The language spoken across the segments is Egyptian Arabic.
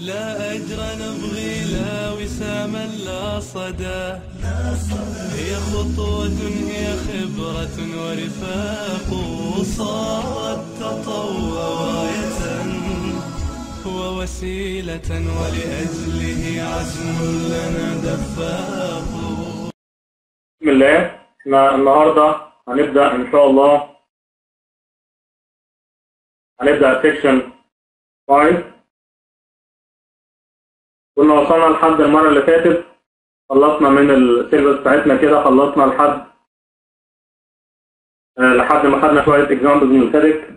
لا أجر نبغي لا وساما لا صدى هي خطوة هي خبرة ورفاق صارت تطوع غاية ووسيلة ولأجله عزم لنا دفاق بسم الله احنا النهارده هنبدا ان شاء الله هنبدا سيكشن 5 كنا وصلنا لحد المره اللي فاتت خلصنا من السيلبس بتاعتنا كده خلصنا لحد آه، لحد ما خدنا شويه اكزامبلز من الفيزيك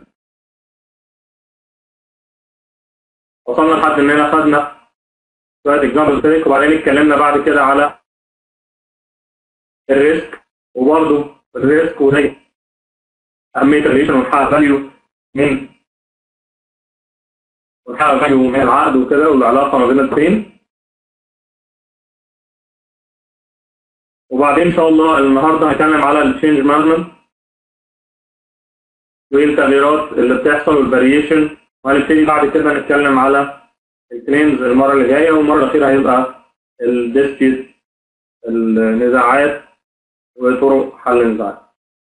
وصلنا لحد اننا خدنا شويه اكزامبلز فيزيك وبعدين اتكلمنا بعد كده على الريسك وبرضه الريسك وهي أهمية الريليشن ونحقق فاليو من ونحقق فاليو من العقد وكده والعلاقة ما بين الاثنين وبعدين إن شاء الله النهاردة هنتكلم على التشينج مانجمنت وايه التغييرات اللي بتحصل والفاريشن وهنبتدي بعد كده نتكلم على الكليمز المرة اللي جاية والمرة الأخيرة هيبقى الديسبيوت النزاعات وطرق حل النزاعات.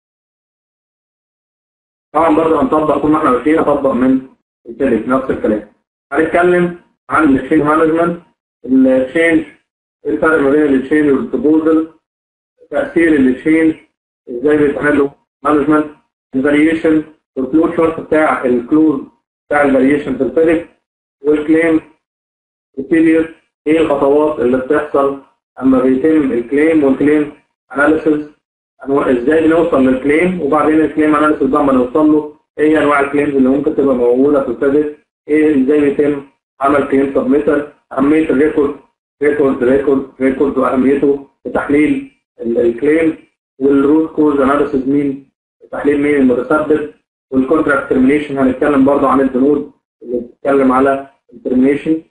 طبعا برضه هنطبق طول ما احنا ماشيين هنطبق من الكلمة نفس الكلام. هنتكلم عن التشينج مانجمنت التشينج ايه الفرق ما بين التشينج والبروبوزل تأثير التشينج ازاي بيتعمل له مانجمنت الفاريشن والفلو شورت بتاع الكلوز بتاع الفاريشن في الفيزيك والكليم البيريود ايه الخطوات اللي بتحصل اما بيتم الكليم والكليم اناليسيس ازاي بنوصل للكليم وبعدين الكليم اناليسيس بقى ما نوصل له ايه انواع الكليمز اللي ممكن تبقى موجوده في الفيزيك ايه ازاي بيتم عمل كليم سبميتر اهميه الريكورد ريكورد ريكورد ريكورد واهميته في تحليل الكليم والروت كوز اناليسيس مين تحليل مين المتسبب والكونتراكت ترمينيشن هنتكلم برضه عن البنود اللي بتتكلم على الترمينيشن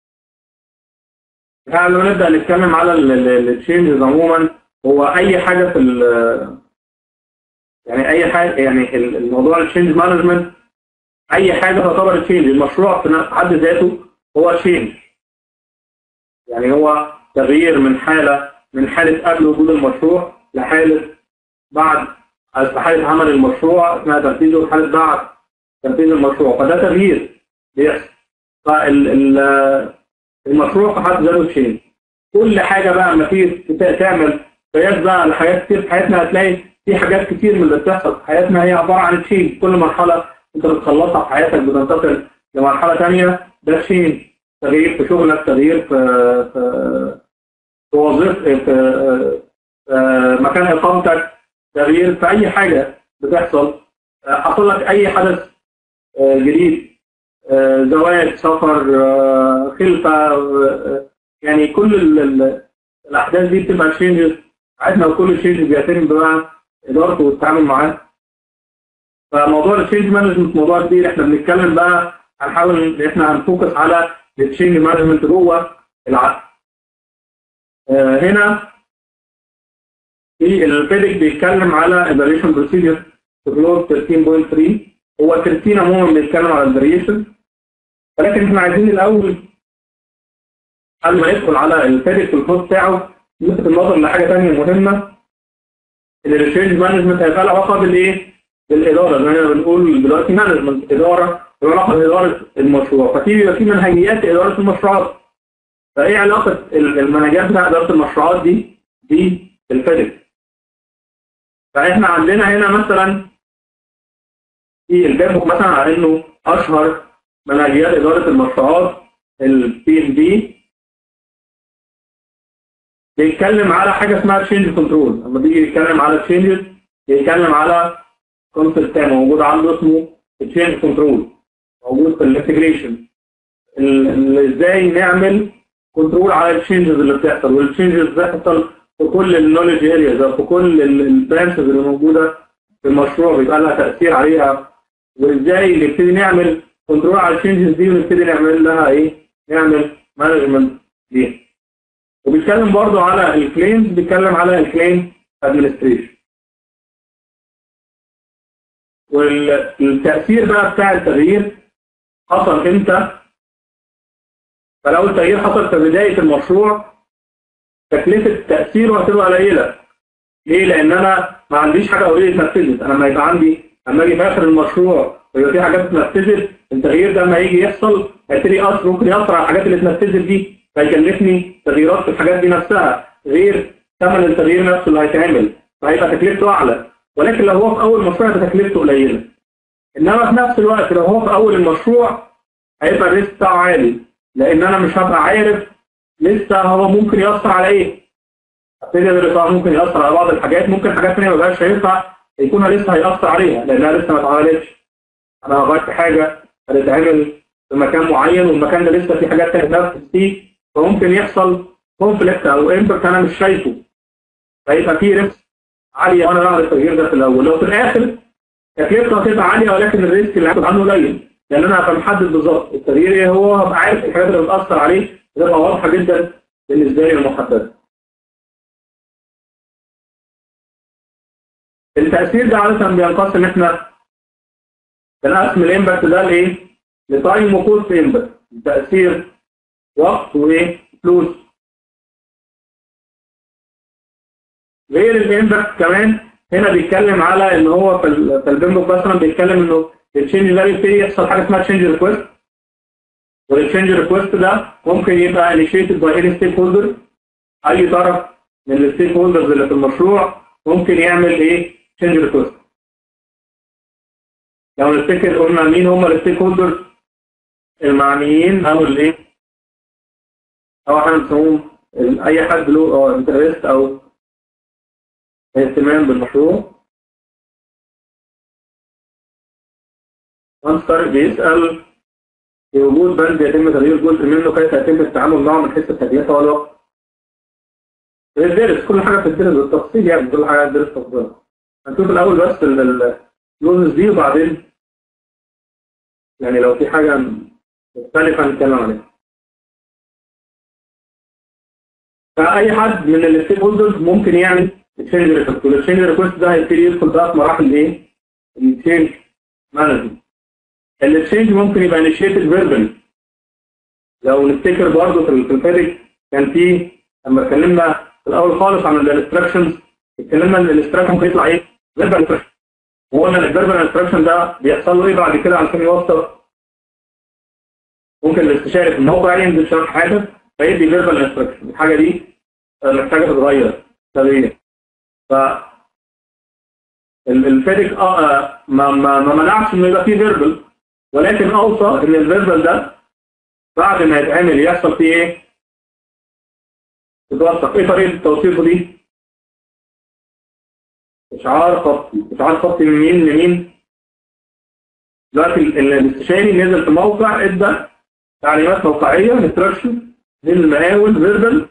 يعني لو نبدا نتكلم على التشينجز عموما هو اي حاجه في ال يعني اي حاجه يعني الموضوع التشينج مانجمنت اي حاجه تعتبر تشينج المشروع في حد ذاته هو تشينج يعني هو تغيير من حاله من حاله قبل وجود المشروع لحاله بعد في حاله عمل المشروع اثناء تنفيذه وحاله بعد تنفيذ المشروع فده تغيير بيحصل فال المشروع في حد ذاته تشينج كل حاجه بقى لما تيجي تعمل قياس بقى لحاجات كتير في حياتنا هتلاقي في حاجات كتير من اللي بتحصل في حياتنا هي عباره عن تشينج كل مرحله انت بتخلصها في حياتك بتنتقل لمرحله ثانيه ده تشينج تغيير في شغلك تغيير في في في وظيفتك في, في مكان اقامتك تغيير في اي حاجه بتحصل حصل لك اي حدث جديد زواج سفر خلفه يعني كل الاحداث دي بتبقى تشينجز عادنا وكل تشينج بيتم بقى ادارته والتعامل معاه فموضوع التشينج مانجمنت موضوع كبير احنا بنتكلم بقى هنحاول ان احنا هنفوكس على التشينج مانجمنت جوه العقد هنا في الفيديك بيتكلم على evaluation procedure في كلوز 13.3 هو 13 عموما بيتكلم على الفاريشن ولكن احنا عايزين الاول قبل ما ندخل على الفيديك والكود بتاعه نلفت النظر لحاجه ثانيه مهمه ان التشينج مانجمنت هيبقى له علاقه بالايه؟ بالاداره زي ما بنقول دلوقتي مانجمنت اداره له علاقه باداره المشروع ففي بيبقى في منهجيات اداره المشروعات فايه علاقه المنهجيات بتاع اداره المشروعات دي بالفيديك؟ فاحنا عندنا هنا مثلا في الباب مثلا على انه اشهر منهجيات اداره المشروعات البي ام بي بيتكلم على حاجه اسمها تشينج كنترول لما بيجي يتكلم على تشينجز بيتكلم على كونسبت تاني موجود عنده اسمه تشينج كنترول موجود في الانتجريشن ازاي نعمل كنترول على التشينجز اللي بتحصل والتشينجز بتحصل في كل النولج ارياز في كل البرانشز اللي موجوده في المشروع بيبقى لها تاثير عليها وازاي نبتدي نعمل كنترول على التشينجز دي ونبتدي نعمل لها ايه؟ نعمل مانجمنت ليها. وبيتكلم برضه على الكليمز بيتكلم على الكليم ادمنستريشن. والتاثير بقى بتاع التغيير حصل امتى؟ فلو التغيير حصل في بدايه المشروع تكلفه تاثيره هتبقى قليله ليه؟ لان انا ما عنديش حاجه اوريدي اتنفذت انا لما يبقى عندي لما اجي في اخر المشروع ويبقى في حاجات اتنفذت التغيير ده لما يجي يحصل هيبتدي يأثر ممكن يأثر على الحاجات اللي اتنفذت دي فيكلفني تغييرات في الحاجات دي نفسها غير ثمن التغيير نفسه اللي هيتعمل فهيبقى تكلفته اعلى ولكن لو هو في اول مشروع هيبقى تكلفته قليله انما في نفس الوقت لو هو في اول المشروع هيبقى الريسك بتاعه عالي لان انا مش هبقى عارف لسه هو ممكن يأثر على ايه ابتدي ادرس اه ممكن يأثر على بعض الحاجات ممكن حاجات ثانيه ما بقاش شايفها يكون لسه هيأثر عليها لانها لسه ما اتعملتش انا غيرت حاجه هتتعمل في مكان معين والمكان ده لسه في حاجات ثانيه بتنفذ فيه فممكن يحصل كونفليكت او امباكت انا مش شايفه فيبقى في ريسك عاليه وانا بعمل التغيير ده في الاول لو في الاخر تكلفته هتبقى عاليه ولكن الريسك اللي هاخد عنه قليل لان انا هبقى محدد بالظبط التغيير ايه هو هبقى عارف الحاجات اللي بتاثر عليه تبقى واضحه جدا بالنسبه لي المحدده التأثير ده عادة بينقسم ان احنا بنقسم الامباكت ده لايه؟ لتايم وكوست امباكت تأثير وقت وايه؟ فلوس غير الامباكت كمان هنا بيتكلم على ان هو في ال- في البيمبوك مثلا بيتكلم انه التشينج ده بيبتدي يحصل حاجه اسمها تشينج ريكوست والتشينج ريكوست ده ممكن يبقى انيشيتد باي اني ستيك هولدر اي طرف من الستيك هولدرز اللي في المشروع ممكن يعمل ايه تشينج ريكوست لو نفتكر قلنا مين هم الستيك هولدرز المعنيين او الايه او احنا بنسموهم ال- اي حد له انترست او اهتمام بالمشروع مانستر بيسأل في وجود بند يتم تغيير جزء منه كيف يتم التعامل معه من حيث التكلفة والوقت بندرس كل حاجة بتدرس بالتفصيل يعني كل حاجة بتدرس تفصيل هنشوف الأول بس اللوزز دي وبعدين يعني لو في حاجة مختلفة نتكلم عليها فأي حد من الستيك هولدرز ممكن يعمل تشينج ريكوست والتشينج ريكوست ده هيبتدي يدخل بقى في مراحل ايه؟ التشينج مانجمنت التشينج ممكن يبقى انيشيتد فيربال لو نفتكر برضه في في الفيديك كان في لما اتكلمنا في الاول خالص عن الانستراكشنز اتكلمنا ان الانستراكشن ممكن يطلع ايه؟ فيربال انستراكشن وقلنا ان الفيربال انستراكشن ده بيحصل له ايه بعد كده علشان يوصل ممكن الاستشاري في الموقع ينزل شرح حاجه فيدي فيربال انستراكشن الحاجه دي آه، محتاجه تتغير تغيير ف ال- الفيديك اه آه، ما ما ما منعش انه يبقى فيه فيربال ولكن اوصى ان الفيربال ده بعد ما يتعمل يحصل فيه ايه؟ تتوثق ايه طريقه توثيقه دي؟ اشعار خطي اشعار خطي من مين لمين؟ دلوقتي ال- ال- الاستشاري نزل في موقع ادى تعليمات موقعيه انستراكشن للمقاول فيربال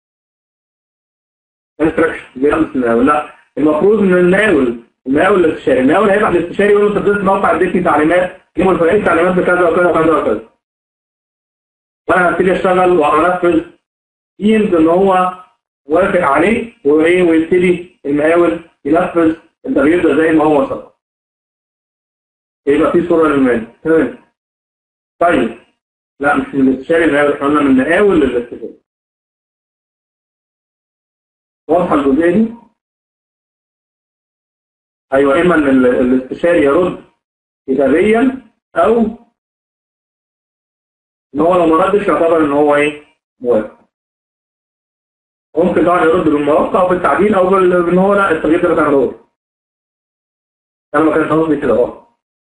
انستراكشن بيلمس المقاول لا المفروض ان المقاول المقاول الاستشاري المقاول هيبعت للاستشاري يقول له انت اديت موقع اديتني تعليمات يوم الفلاني تعليمات بكذا وكذا وكذا وكذا وانا هبتدي اشتغل وانفذ يمكن ان هو وافق عليه وايه ويبتدي المقاول ينفذ التغيير ده زي ما هو وصل يبقى في صوره للمال تمام طيب لا مش من الاستشاري المقاول احنا قلنا من المقاول للاستشاري واضحه الجزئيه دي ايوه اما ان ال- الاستشاري يرد كتابيا او ان هو لو ما ردش يعتبر ان هو ايه موافق ممكن طبعا يرد بالموافقه او بالتعديل او بال- بان هو لا التغيير ده بتاع هو انا ما كانش قصدي كده اه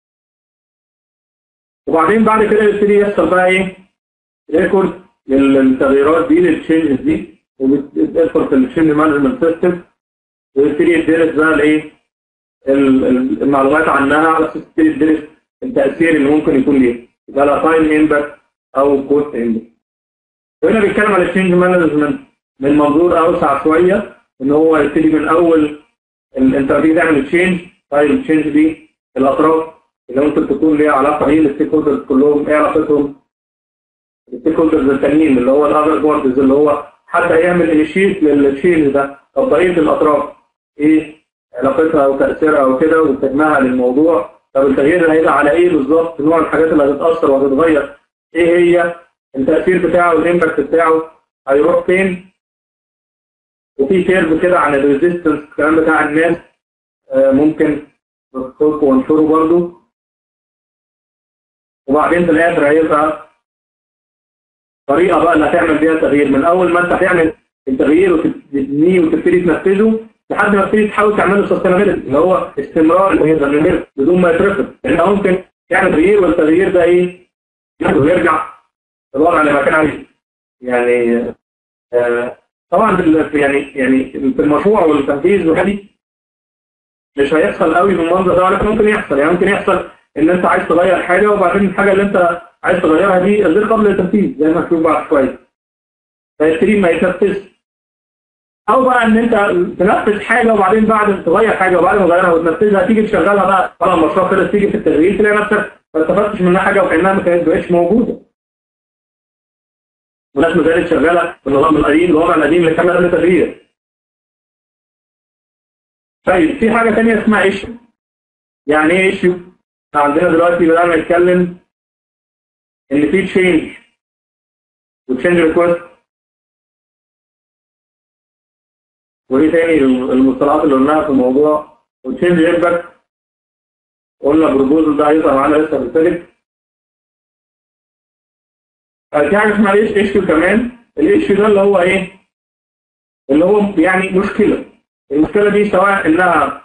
وبعدين بعد كده يبتدي يحصل بقى ايه ريكورد للتغييرات دي للتشينجز دي وبتدخل في التشينج مانجمنت سيستم ويبتدي يدرس بقى الايه ال- ال- المعلومات عنها على اساس تبتدي تدرس التاثير اللي ممكن يكون ليه يبقى لا تايم امباكت او كوست امباكت وهنا بيتكلم على التشينج مانجمنت من منظور اوسع شويه ان هو يبتدي من اول ال- انت بتيجي تعمل تشينج طيب التشينج دي الاطراف اللي ممكن تكون ليها علاقه ايه الستيك هولدرز كلهم ايه علاقتهم الستيك هولدرز التانيين اللي هو الاذر بوردز اللي هو حتى يعمل انيشيت للتشينج ده طب بقيه الاطراف ايه علاقتها وتاثيرها وكده وتجمعها للموضوع طب التغيير اللي هيبقى على ايه بالظبط نوع الحاجات اللي هتتاثر وهتتغير ايه هي التاثير بتاعه والامباكت بتاعه هيروح فين وفي كيرف كده عن الريزيستنس الكلام بتاع الناس آه، ممكن نحطه وانشره برضه وبعدين في الاخر هيبقى طريقه بقى اللي هتعمل بيها التغيير من اول ما انت هتعمل التغيير وتبنيه وتبتدي تنفذه لحد ما تبتدي تحاول تعمله سستينابيلتي اللي هو استمرار التغيير بدون ما يترفض انت ممكن تعمل تغيير والتغيير ده ايه ويرجع الوضع اللي ما كان عليه يعني آه طبعا في يعني يعني في المشروع والتنفيذ وهذه مش هيحصل قوي بالمنظر ده ولكن ممكن يحصل يعني ممكن يحصل ان انت عايز تغير حاجه وبعدين الحاجه اللي انت عايز تغيرها دي غير قابله للتنفيذ زي ما هنشوف بعد شويه فيبتدي ما يتنفذ او بقى ان انت تنفذ حاجه وبعدين بعد ما تغير حاجه وبعد ما تغيرها وتنفذها تيجي تشغلها بقى طبعا المشروع خلص تيجي في التغيير تلاقي نفسك ما استفدتش منها حاجه وكانها ما كانتش موجوده وناس ما زالت شغاله بالنظام القديم الوضع القديم اللي كان قبل التغيير طيب في حاجه ثانيه اسمها ايشيو يعني ايه ايشيو؟ عندنا دلوقتي بدأنا نتكلم ان في تشينج وتشينج ريكوست وايه تاني المصطلحات اللي قلناها في الموضوع وتشينج امباكت قلنا البروبوزل ده هيظهر معانا لسه في الثالث في حاجه اسمها ايش ايشيو كمان الايشيو ده اللي هو ايه؟ اللي هو يعني مشكله المشكله دي سواء انها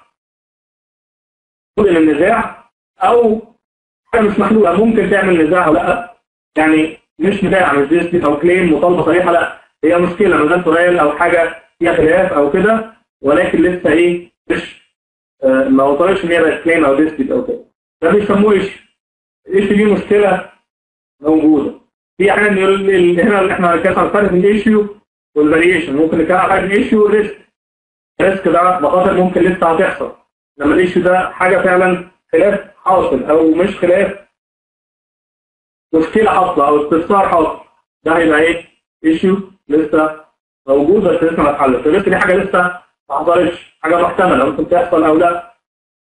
النزاع او حاجه مش محلوله ممكن تعمل نزاع او لا يعني مش نزاع مش ديسبيت او كليم مطالبه صريحه لا هي مشكله مجال سؤال او حاجه فيها خلاف او كده ولكن لسه ايه مش آه ما وصلش ان هي بقت كليم او ديسبيت او كده ده بيسموه ايش ايش دي مشكله موجوده في احيانا يقول هنا اللي احنا كده هنفرق بين الايشيو والفاريشن ممكن نتكلم عن الايشيو والريسك الريسك ده مخاطر ممكن لسه هتحصل لما الايشيو ده حاجه فعلا خلاف حاصل او مش خلاف مشكله حاصله او استفسار حاصل ده هيبقى ايه ايشيو لسه موجود بس لسه ما اتحلش الريسك دي حاجه لسه ما حصلتش حاجه محتمله ممكن تحصل او لا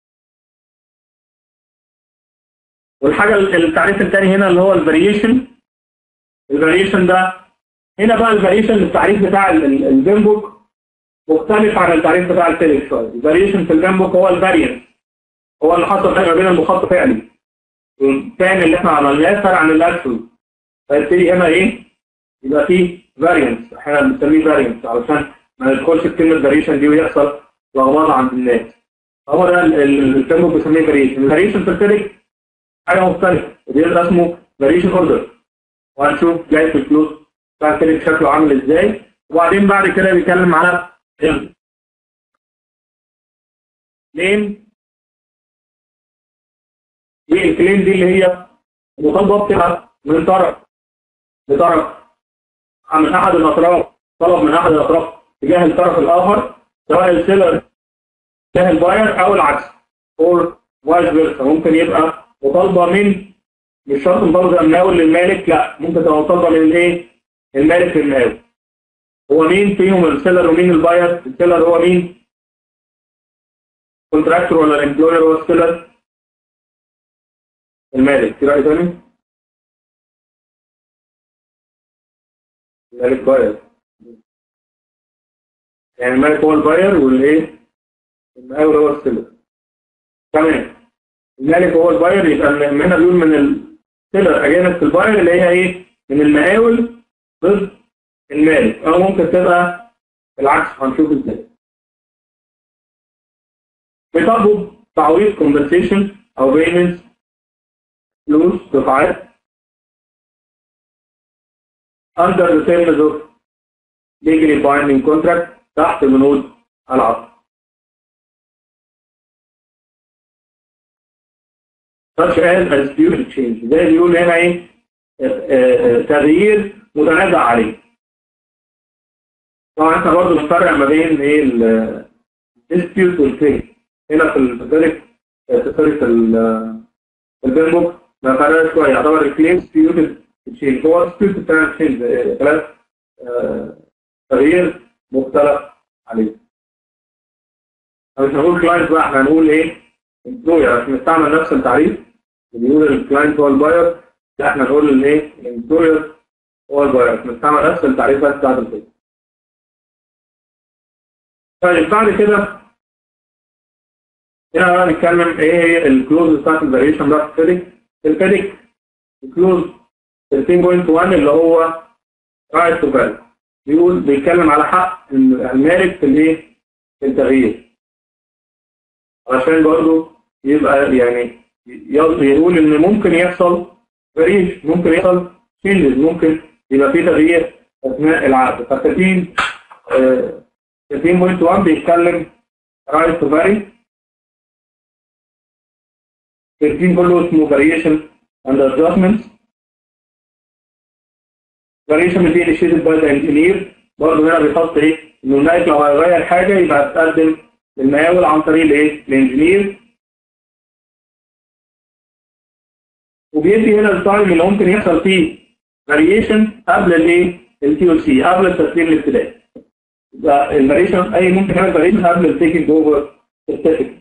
والحاجه التعريف الثاني هنا اللي هو الفاريشن الفاريشن ده هنا بقى الفاريشن التعريف بتاع البيم بوك مختلف عن التعريف بتاع التلك شويه الفاريشن في البيم بوك هو الفاريانس هو اللي حصل فرق ما بين المخط فعلي الثاني اللي احنا عملناه فرق عن الاكشوال فيبتدي هنا ايه يبقى فيه فاريانس احنا بنسميه فاريانس علشان ما ندخلش في كلمه فاريشن دي ويحصل لخبطه عند الناس هو ده البيم بوك بيسميه فاريشن الفاريشن في التلك حاجه مختلفه ودي اسمه فاريشن اوردر وهنشوف جاي في الفلوس بتاع التلك شكله عامل ازاي وبعدين بعد كده بيتكلم على كليم ايه الكليم دي اللي هي مطالبه بتبقى من طرف لطرف من احد الاطراف طلب من احد الاطراف تجاه الطرف الاخر سواء السيلر تجاه الباير او العكس اور وايز فيرسا ممكن يبقى مطالبه من مش شرط مطالبه المقاول للمالك لا ممكن تبقى مطالبه من الايه؟ المالك للمقاول هو مين فيهم السيلر ومين الباير السيلر هو مين كونتراكتور ولا الامبلوير هو السيلر المالك في رأي ثاني المالك باير يعني المالك هو الباير والايه المقاول هو السيلر تمام المالك هو الباير يبقى هنا بيقول من السيلر اجانب الباير اللي هي ايه من المقاول ضد المالك او ممكن تبقى العكس هنشوف ازاي بيطالبوا تعويض compensation او payments فلوس دفعات under the terms of legally binding contract تحت بنود العقد such as a dispute change زي اللي بيقول هنا ايه تغيير متنازع عليه طبعا انت برضه بتفرق ما بين ايه الديسبيوت والكليم هنا في الذلك في طريقه البين بوك ما فرقش شويه يعتبر الكليم ديسبيوت تشينج هو الديسبيوت بتاع تشينج ثلاث تغيير مختلف عليه مش هنقول كلاينت بقى احنا هنقول ايه امبلوير عشان نستعمل نفس التعريف اللي بيقول الكلاينت هو الباير لا احنا نقول الايه الامبلوير هو الفيروس بنستعمل نفس التعريفات بتاعت الفيروس طيب بعد كده هنا بقى نتكلم ايه هي الكلوز بتاعت الفاريشن بتاعت الفيديك الفيديك الكلوز 13.1 اللي هو رايت تو فاليو بيقول بيتكلم على حق المالك في الايه في التغيير عشان برضه يبقى يعني يقول ان ممكن يحصل فريش ممكن يحصل تشينجز ممكن يبقى في تغيير اثناء العقد ف 13 13.1 بيتكلم رايت تو فاري 13 كله اسمه فاريشن اند ادجستمنت فاريشن اللي initiated by the engineer برضه هنا بيحط ايه انه المالك لو هيغير حاجه يبقى تقدم المقاول عن طريق الايه الانجينير وبيدي هنا التايم اللي ممكن يحصل فيه فاريشن قبل الايه التي او سي قبل التسليم الابتدائي يبقى الفاريشن اي ممكن يعمل فاريشن قبل التيكنج اوفر سيرتيفيكت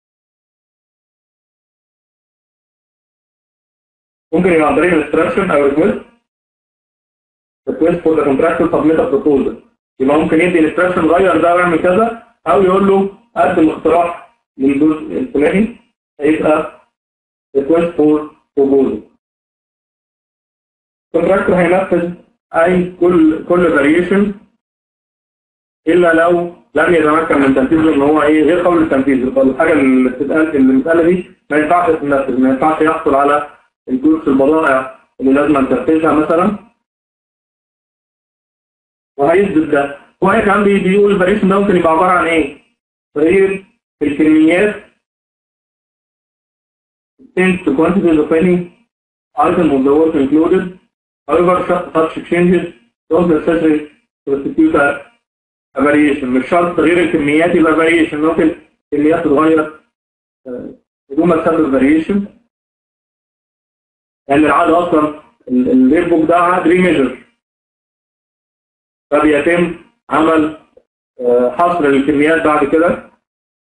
ممكن يبقى عن طريق الانستراكشن او ريكوست ريكوست فور ذا كونتراكتور سبميت ا بروبوزل يبقى ممكن يدي انستراكشن غير ده واعمل كذا او يقول له قدم اقتراح للجزء الفلاني هيبقى ريكوست فور بروبوزل الكونتراكتور هينفذ اي كل كل فاريشن الا لو لم يتمكن من تنفيذه ان هو ايه غير قابل للتنفيذ فالحاجه اللي بتتقال المساله دي ما ينفعش تنفذ ما ينفعش يحصل على الجزء البضائع اللي لازم تنفذها مثلا وهيثبت ده وهي كمان بيقول الفاريشن ده ممكن يبقى عباره عن ايه؟ تغيير في الكميات change to quantities of any item of the work included however such changes don't necessarily constitute a a variation مش شرط تغيير الكميات يبقى variation ممكن الكميات تتغير بدون ما تسبب variation لأن العقد أصلا الريبوك ده عقد ريميجر فبيتم عمل حصر للكميات بعد كده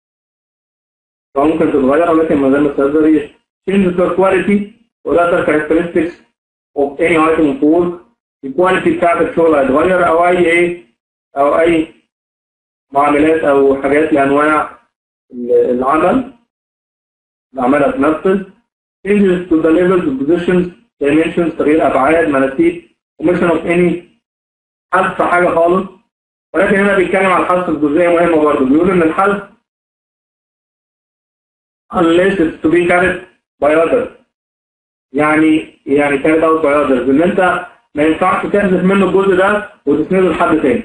فممكن تتغير ولكن ما زال مستند variation change the quality or other characteristics of any item of work الكواليتي بتاعت الشغل هيتغير أو أي إيه أو أي معاملات أو حاجات لأنواع العمل الأعمال هتنفذ changes to the levels of positions dimensions تغيير أبعاد مناسيب omission of any حذف حاجة خالص ولكن هنا بيتكلم عن الحذف الجزئية مهمة برضه بيقول إن الحذف unless it's to be carried by others يعني يعني carried out by others إن أنت ما ينفعش تحذف منه الجزء ده وتسنده لحد تاني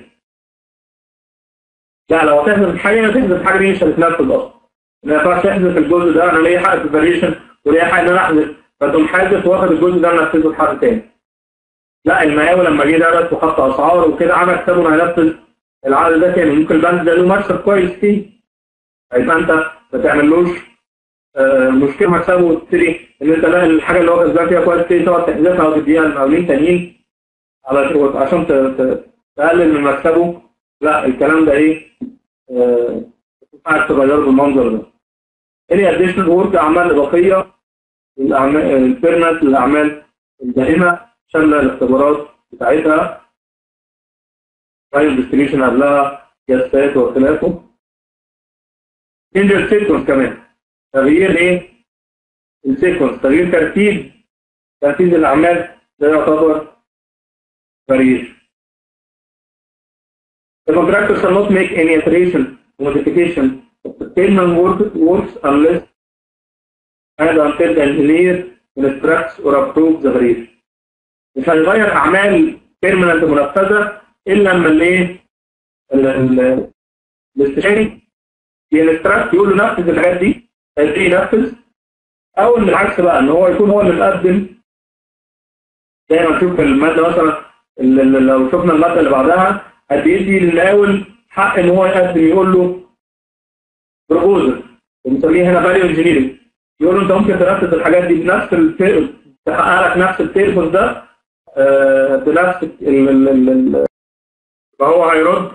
لا لو تحذف الحاجة تحذف الحاجة دي مش هتتنفذ أصلا ما ينفعش تحذف الجزء ده أنا ليا حق في الفاريشن وليا حق إن أنا أحذف فتقوم حاذف واخد الجزء ده منفذه لحد تاني لا المقاول لما جه درس وحط أسعار وكده عمل حسابه إنه هينفذ العقد ده تاني ممكن البند ده له مكسب كويس فيه يبقى أنت ما تعملوش آه مشكلة مكسبه وتبتدي إن أنت لا الحاجة اللي هو كسبان فيها كويس تبتدي تقعد تحذفها وتديها لمقاولين تانيين عشان تقلل من مكسبه لا الكلام ده ايه آه قاعد تغيره بالمنظر ده any additional work اعمال اضافيه الاعمال البيرنت الاعمال الدائمه شامله الاختبارات بتاعتها فايل ديستريبيوشن قبلها جسات وخلافه change السيكونس كمان تغيير ايه السيكونس تغيير ترتيب ترتيب الاعمال ده يعتبر variation. The contractor shall not make any alteration or modification of the payment work, works unless and until the engineer instructs or approves the variation. مش هيغير أعمال permanent منفذة إلا لما الإيه الاستشاري ينستراكت يقول له نفذ الحاجات دي هيبتدي ينفذ أو إن العكس بقى إن هو يكون هو اللي مقدم زي ما نشوف في المادة مثلا لو شفنا المادة اللي بعدها هتدي للمقاول حق ان هو يقدم يقول له بروبوزل بنسميه هنا فاليو انجينيرنج يقول له انت ممكن تنفذ الحاجات دي بنفس التيرم تحقق لك نفس التيرم ده آه بنفس ال ال ال فهو هيرد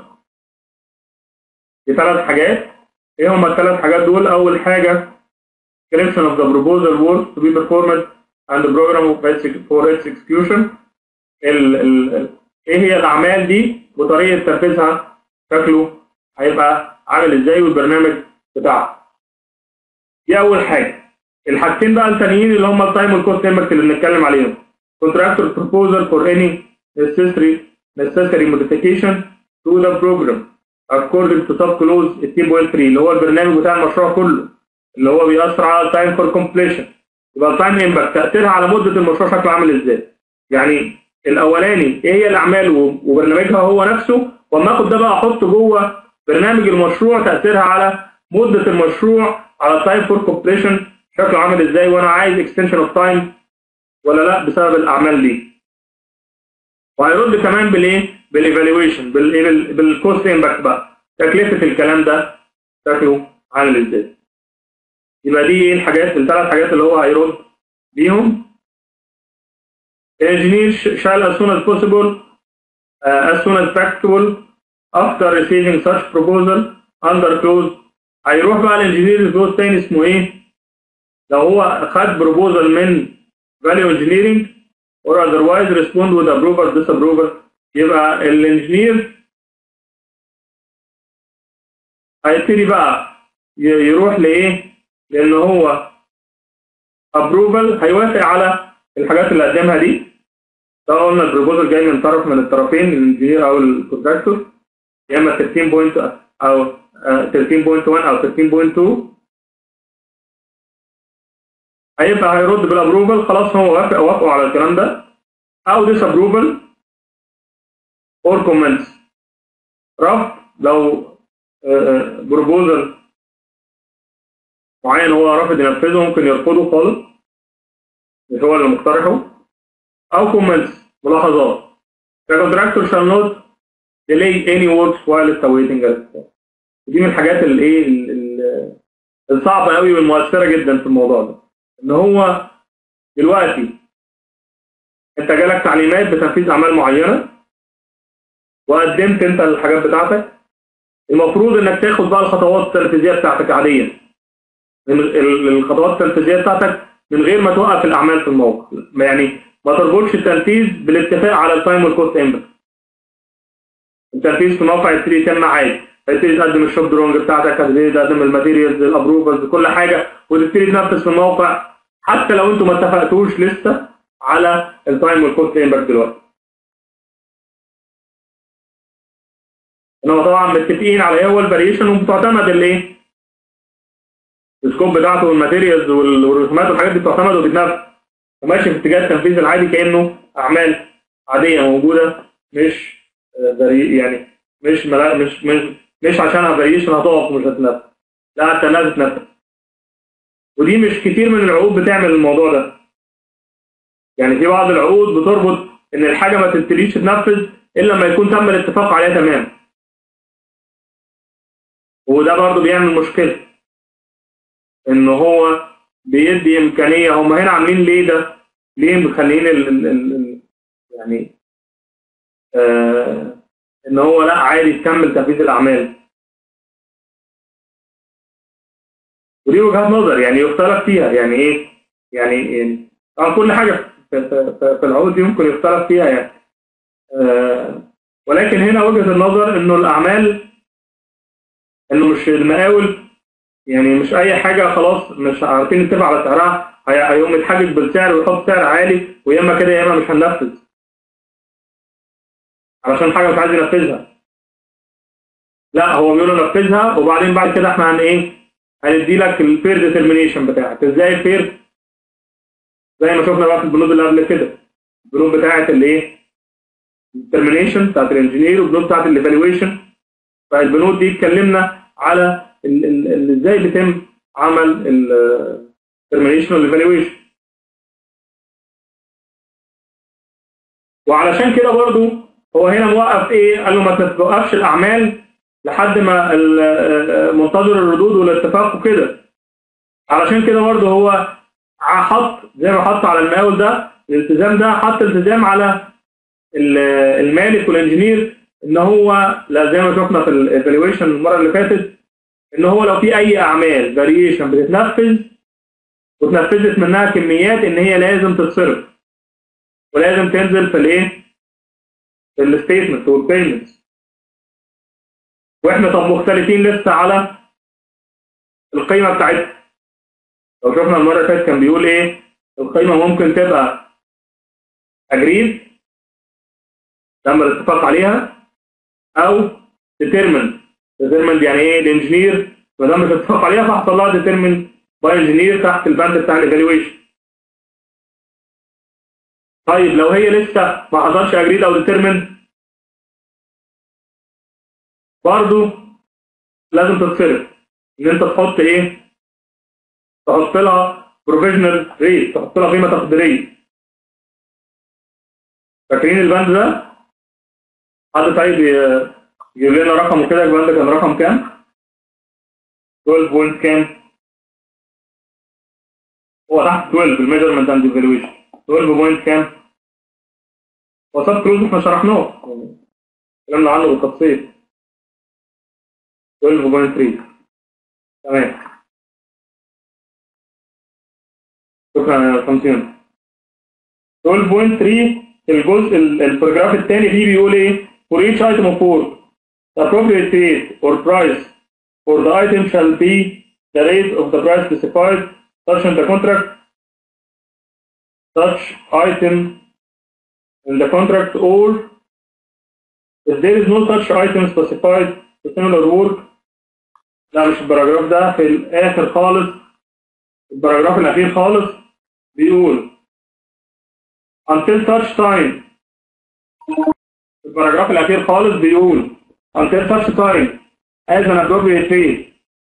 بثلاث حاجات ايه هما الثلاث حاجات دول اول حاجه description of the proposal work to be performed and the program of for its execution ال ال ايه هي الاعمال دي وطريقه تنفيذها شكله هيبقى عامل ازاي والبرنامج بتاعها دي اول حاجه الحاجتين بقى التانيين اللي هم التايم والكوست امباكت اللي بنتكلم عليهم contractor proposal for any necessary necessary modification to the program according to sub clause 18.3 اللي هو البرنامج بتاع المشروع كله اللي هو بيأثر على time for completion يبقى التايم امباكت تأثيرها على مدة المشروع شكله عامل ازاي يعني الاولاني ايه هي الاعمال وبرنامجها هو نفسه واما اخد ده بقى احطه جوه برنامج المشروع تأثيرها على مدة المشروع على التايم فور كومبليشن شكله عامل ازاي وانا عايز اكستنشن اوف تايم ولا لا بسبب الاعمال دي وهيرد كمان بالايه بالايفالويشن بالكوست امباكت بقى تكلفه الكلام ده شكله عامل ازاي يبقى دي ايه الحاجات الثلاث حاجات اللي هو هيرد بيهم engineer shall as soon as possible uh, as soon as practicable after receiving such proposal under clause هيروح بقى الانجينير كلوز تاني اسمه ايه لو هو خد بروبوزال من value engineering or otherwise respond with approval disapproval يبقى الانجينير هيبتدي بقى يروح لايه؟ لان هو approval هيوافق على الحاجات اللي قدمها دي ده قلنا البروبوزال جاي من طرف من الطرفين الانجينير او الكونتراكتور يا اما 13 بوينت او 13.1 او 13.2 هيبقى هيرد بالابروفل خلاص هو وافق وافقوا على الكلام ده او ديس ابروفل اور كومنتس رفض لو بروبوزل معين هو رافض ينفذه ممكن يرفضه خالص مش هو اللي مقترحه او كومنتس ملاحظات The contractor shall not delay any works while awaiting a response. دي من الحاجات الايه الصعبه قوي والمؤثره جدا في الموضوع ده ان هو دلوقتي انت جالك تعليمات بتنفيذ اعمال معينه وقدمت انت الحاجات بتاعتك المفروض انك تاخد بقى الخطوات التنفيذيه بتاعتك عاديا الخطوات التنفيذيه بتاعتك من غير ما توقف الاعمال في الموقع يعني ما تربطش التنفيذ بالاتفاق على التايم والكوست امباكت التنفيذ في الموقع يبتدي يتم عادي هتبتدي تقدم الشوب درونج بتاعتك هتبتدي تقدم الماتيريالز الابروفلز كل حاجه وتبتدي تنفذ في الموقع حتى لو انتوا ما اتفقتوش لسه على التايم والكوست امباكت دلوقتي. انما طبعا متفقين على ايه هو الفاريشن وبتعتمد الايه؟ السكوب بتاعته والماتيريالز والرسومات والحاجات دي بتعتمد وبتنفذ وماشي في اتجاه التنفيذ العادي كانه اعمال عاديه موجوده مش يعني مش ملا مش مش مش عشانها فاريشن هتقف ومش هتنفذ لا حتى انها تتنفذ ودي مش كتير من العقود بتعمل الموضوع ده يعني في بعض العقود بتربط ان الحاجه ما تبتديش تتنفذ الا لما يكون تم الاتفاق عليها تمام وده برضه بيعمل مشكله ان هو بيدي امكانيه هم هنا عاملين ليه ده ليه مخلين ال ال ال يعني آه ان هو لا عادي يكمل تنفيذ الاعمال ودي وجهات نظر يعني يختلف فيها يعني ايه يعني طبعا كل حاجه في, في, في العقود دي ممكن يختلف فيها يعني آه ولكن هنا وجهه النظر انه الاعمال انه مش المقاول يعني مش اي حاجه خلاص مش عارفين نتفق على سعرها هيقوم يتحجج بالسعر ويحط سعر عالي ويا اما كده يا اما مش هننفذ علشان حاجه مش عايز ينفذها لا هو بيقول نفذها وبعدين بعد كده احنا هن ايه هندي لك الفير ديترمينيشن بتاعك ازاي الفير زي ما شفنا بقى في البنود اللي قبل كده البنود بتاعت الايه الديترمينيشن بتاعت الانجينير والبنود بتاعت الايفالويشن فالبنود دي اتكلمنا على ازاي بيتم عمل الديترمينيشن والايفالويشن وعلشان كده برضو هو هنا موقف ايه قال له ما تتوقفش الاعمال لحد ما منتظر الردود والاتفاق وكده علشان كده برضه هو حط زي ما حط على المقاول ده الالتزام ده حط التزام على المالك والانجينير ان هو لا زي ما شفنا في الايفالويشن المره اللي فاتت ان هو لو في اي اعمال فاريشن بتتنفذ وتنفذت منها كميات ان هي لازم تتصرف ولازم تنزل في الايه في الستيتمنت والبيمنت واحنا طب مختلفين لسه على القيمه بتاعتها لو شفنا المره اللي فاتت كان بيقول ايه القيمه ممكن تبقى اجريد تم الاتفاق عليها او ديترمن ديترمن يعني ايه الانجينير ما دام اتفق عليها فحصل لها ديترمن باي انجينير تحت البند بتاع الايفالويشن طيب لو هي لسه ما حصلش اجريد او ديترمن برضه لازم تتصرف ان انت تحط ايه تحط لها بروفيشنال ريت تحط لها قيمه تقديريه فاكرين البند ده حد طيب ي- يجيب لنا رقم كده البند كان رقم كام 12 بوينت كام هو تحت 12 الميجرمنت اند ايفالويشن 12 بوينت كام وسط كروز احنا شرحناه اتكلمنا عنه بالتفصيل 12.3 تمام شكرا يا خمسين 12.3 الجزء ال- الباراجراف الثاني فيه بيقول ايه for each item of work the appropriate rate or price for the item shall be the rate of the price specified such in the contract such item in the contract or if there is no such item specified for similar work لا مش الباراجراف ده في الآخر خالص الباراجراف الأخير خالص بيقول until such time الباراجراف الأخير خالص بيقول until such time as an appropriate rate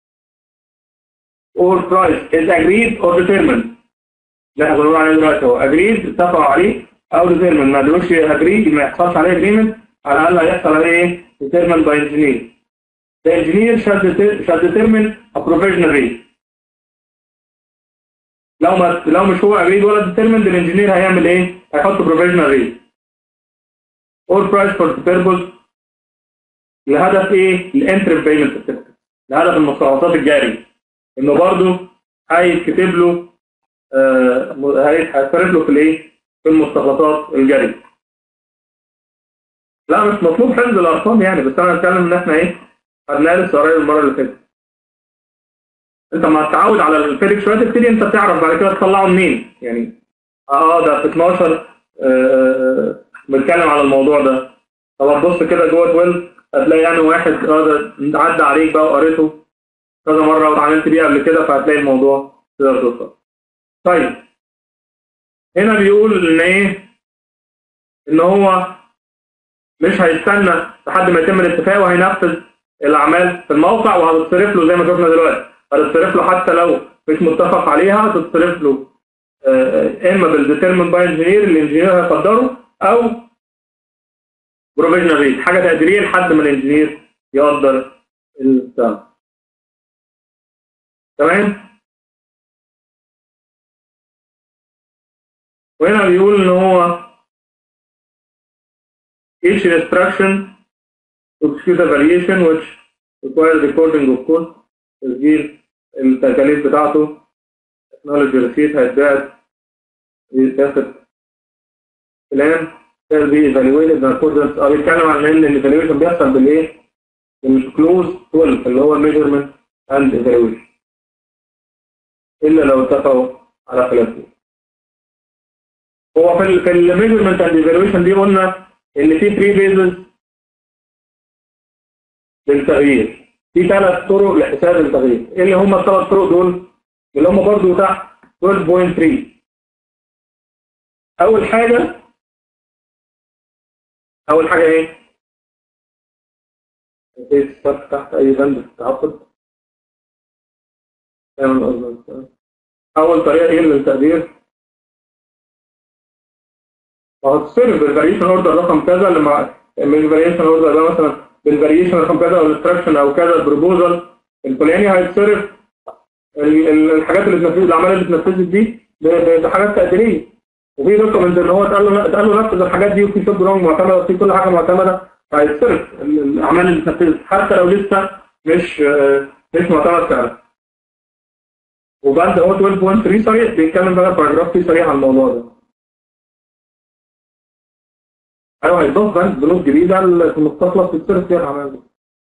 or price is agreed or determined ده احنا بنقول عليه دلوقتي هو agreed اتفقوا عليه أو determined ما قالوش agreed ما يحصلش عليه agreement على الأقل هيحصل عليه ايه determined by engineer The engineer shall, deter- shall determine a provisional rate. لو ما لو مش هو agreed ولا determined الانجينير هيعمل ايه؟ هيحط provisional rate. Or price for the purpose لهدف ايه؟ الانترم بيمنت certificate. لهدف المستخلصات الجاري. انه برضه هيتكتب له آه هي- هيتصرف له في الايه؟ في المستخلصات الجارية. لا مش مطلوب حفظ الارقام يعني بس انا بتكلم ان احنا ايه؟ خدناها لسه قريب المره اللي فاتت انت ما تتعود على الفيديك شويه تبتدي انت تعرف بعد كده تطلعه منين يعني اه ده في 12 آه بنتكلم على الموضوع ده طب تبص كده جوه 12 هتلاقي يعني واحد اه ده عدى عليك بقى وقريته كذا مره واتعاملت بيه قبل كده فهتلاقي الموضوع تقدر توصل طيب هنا بيقول ان ايه ان هو مش هيستنى لحد ما يتم الاتفاق وهينفذ الاعمال في الموقع وهتتصرف له زي ما شفنا دلوقتي هتتصرف له حتى لو مش متفق عليها هتتصرف له آه، اما بالديترمن باي انجينير الانجينير هيقدره او بروفيجنال ريت حاجه تقديريه لحد ما الانجينير يقدر البتاع تمام وهنا بيقول ان هو each instruction to execute a variation which requires recording of cost تسجيل التكاليف بتاعته technology receipt هيتبعت يتاخد بلان shall be evaluated in accordance اه بيتكلم عن ان الايفالويشن بيحصل بالايه؟ بالكلوز 12 اللي هو measurement and evaluation الا لو اتفقوا على خلاف ذلك. هو في ال في الميجرمنت اند ايفالويشن دي قلنا ان في 3 فيزز للتغيير في ثلاث طرق لحساب التغيير ايه اللي هم الثلاث طرق دول اللي هم برضو تحت 12.3 اول حاجه اول حاجه ايه ايه تحت اي بند في التعاقد فاهم القصد؟ اول طريقه ايه للتقدير وهتصرف بالفاريشن اوردر رقم كذا لما مش فاريشن اوردر ده مثلا بالفاريشن رقم كذا او الانستراكشن او كذا البروبوزال الفلاني هيتصرف ال- ال- الحاجات اللي اتنفذت الاعمال اللي اتنفذت دي ب- ب- بحاجات تقديريه وفي دوكيمنت ان هو اتقال له اتقال له نفذ الحاجات دي وفي شوب رونج معتمده وفي كل حاجه معتمده فهيتصرف ال- الاعمال اللي اتنفذت حتى لو لسه مش آه، مش معتمد فعلا وبعد هو 12.3 صريح بيتكلم بقى باراجراف فيه صريح عن الموضوع ده ايوه هيضاف بند بنود جديده المستخلص في السيرفس فيها الاعمال دي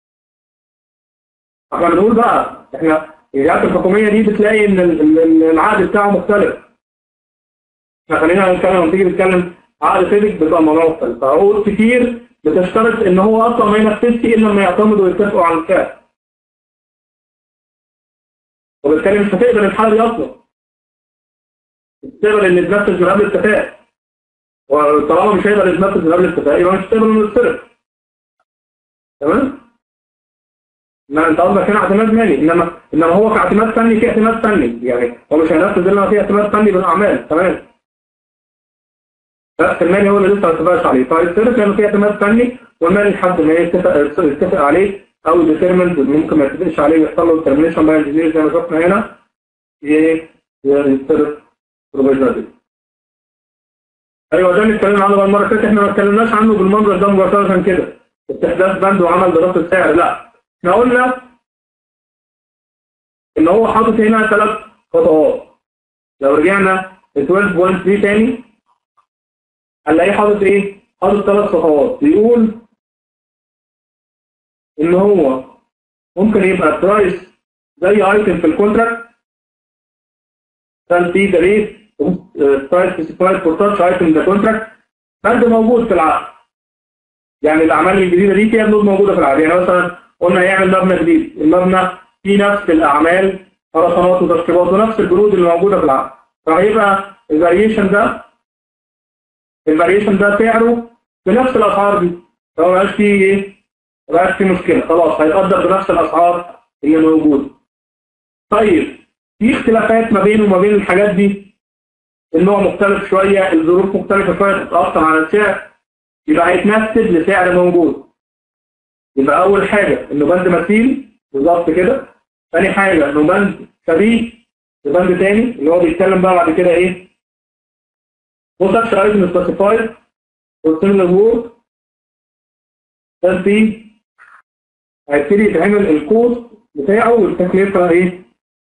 احنا بنقول بقى احنا الجهات الحكوميه دي بتلاقي ان ال- ال- العقد بتاعه مختلف احنا خلينا نتكلم لما تيجي تتكلم عقد سيدك بيبقى الموضوع مختلف فعقود كتير بتشترط ان هو اصلا ما ينفذش الا لما يعتمدوا ويتفقوا على الكاس وبالتالي مش هتقبل الحاله دي اصلا تقبل ان يتنفذ من قبل الاتفاق وطالما مش هيقدر يتنفذ من قبل الاتفاق يبقى مش هتقبل انه يتصرف تمام؟ ما انت قصدك هنا اعتماد مالي انما انما هو كاعتماد فني في اعتماد فني يعني هو مش هينفذ الا لما في اعتماد فني بالاعمال تمام بس المالي هو اللي لسه ما اتفقش عليه فالسيرف لانه في اعتماد فني والمالي لحد ما يتفق يتفق عليه او ديترمنت ممكن ما يتفقش عليه ويحصل له ترميشن باي انجينير زي ما شفنا هنا ي- يتصرف بروفيجنال ايوه ده اللي اتكلمنا عنه بقى المره اللي فاتت احنا ما اتكلمناش عنه بالمنظر ده مباشره كده استحداث بند وعمل دراسه سعر لا احنا قلنا ان هو حاطط هنا ثلاث خطوات لو رجعنا ل 12.3 تاني هنلاقيه حاطط ايه؟ حاطط ثلاث خطوات بيقول ان هو ممكن يبقى برايس زي ايتم في الكونتراكت كان في ده ريت برايس سبيسيفايد فور تاتش ايتم ذا كونتراكت بند موجود في العقد يعني الاعمال الجديده دي فيها بنود موجوده في العقد يعني مثلا قلنا يعمل مبنى جديد المبنى فيه نفس الاعمال خرسانات وتشطيبات ونفس البنود اللي موجوده في العقد فهيبقى الفاريشن ده الفاريشن ده سعره بنفس الاسعار دي فما بقاش فيه ايه ما بقاش فيه مشكله خلاص هيقدر بنفس الاسعار اللي موجوده طيب في اختلافات ما بينه وما بين الحاجات دي النوع مختلف شويه الظروف مختلفه شويه تتاثر على السعر يبقى هيتنفذ لسعر موجود يبقى اول حاجه انه بند مثيل بالظبط كده ثاني حاجه انه بند شبيه ببند تاني اللي هو بيتكلم بقى بعد كده ايه وسط ايتم سبيسيفايد والسيميلر وورد ده في هيبتدي يتعمل الكود بتاعه والتكلفه ايه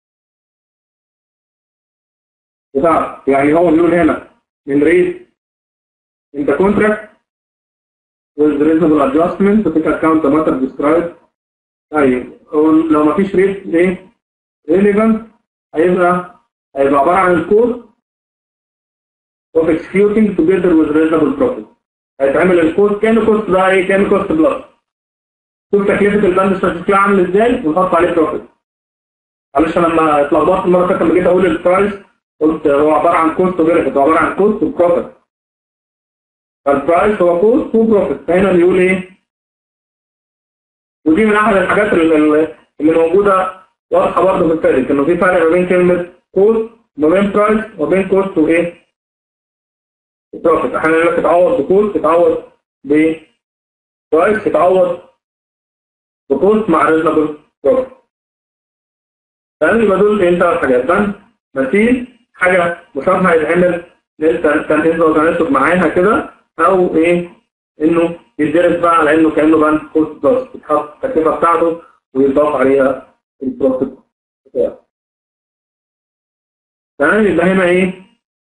بتاعه يعني هو بيقول هنا من ريت in the contract with reasonable adjustment to take account the matter described طيب لو ما فيش ريت ايه relevant هيبقى هيبقى عبارة عن الكود of executing together with reasonable profit هيتعمل الكود كان كوست بقى ايه كان كوست بلس شوف تكلفة البند الشكلها عامل ازاي ونحط عليه بروفيت معلش انا لما اتلخبطت المرة اللي فاتت لما جيت اقول البرايس قلت هو عبارة عن كوست وبنفيت هو عبارة عن كوست وبروفيت فالبرايس هو كوست وبروفيت فهنا بيقول ايه ودي من احد الحاجات اللي, اللي موجودة واضحة برضه في الفارق انه في فرق ما بين كلمة كوست وما بين برايس وما بين كوست وايه بروفيت احيانا يقول لك تتعوض بكوست تتعوض ببرايس تتعوض بكوست مع ريزنبل بروفيت تمام يبقى دول ايه ثلاث حاجات بند مثيل حاجة مشابهة يتعمل تنفيذ وتناسب معاها كده او ايه انه يدرس بقى على انه كانه بند كوست بلس بتحط التكلفه بتاعته ويضاف عليها البروفيت بتاعه تمام يبقى هنا ايه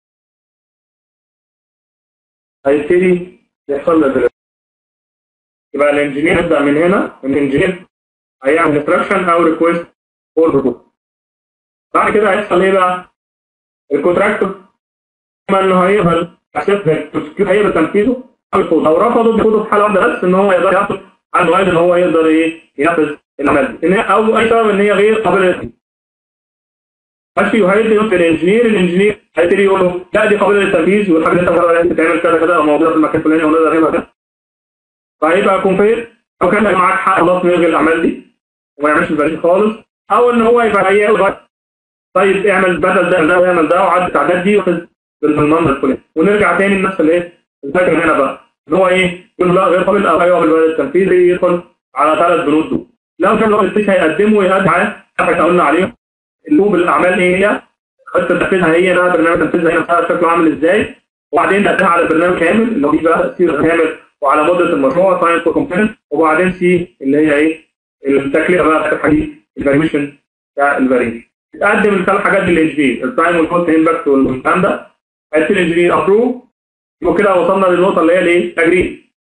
هيبتدي يحصل له يبقى الانجينير يبدا من هنا الانجينير هيعمل انستراكشن او ريكويست فور بروبوزل بعد كده هيحصل ايه بقى؟ الكونتراكتور اما انه هيقبل هيقبل تنفيذه او يرفض لو رفضوا بياخدوا في حاله واحده بس ان هو يقدر يحصل على الوالد ان هو يقدر ايه ينفذ العمل دي او اي سبب ان هي غير قابله للتنفيذ ماشي وهيدي يقول الانجينير الانجينير هيبتدي يقول له لا دي قابله للتنفيذ والحاجه اللي انت مقرر انت تعمل كذا كذا او موجوده في المكان الفلاني او نقدر نعملها كذا فهيبقى كونفير او كان معاك حق خلاص نلغي الاعمال دي وما يعملش الفريق خالص او ان هو يبقى هيقبل طيب اعمل بدل ده ده واعمل ده وعد التعداد دي وخذ بالنمبر الفلاني ونرجع تاني لنفس الايه الفكره هنا بقى ان هو ايه يقول لا غير قابل او ايوه بالبلد التنفيذي يدخل على ثلاث بنود دول لو كان الراجل التيك هيقدمه ويقدم معاه احنا قلنا عليه اللوب الاعمال ايه هي خطه تنفيذها هي ده برنامج تنفيذها هنا بتاع شكله عامل ازاي وبعدين نقدمها على برنامج كامل اللي هو بقى تاثير كامل وعلى مده المشروع ساينس كومبوننت وبعدين سي اللي هي ايه التكلفه بقى بتاعت الحديث الفاريشن بتاع الفاريشن تقدم الثلاث حاجات للانجينير التايم والكوست امباكت والكلام ده هيبتدي الانجينير ابروف يبقى كده وصلنا للنقطه اللي هي الايه؟ تجريد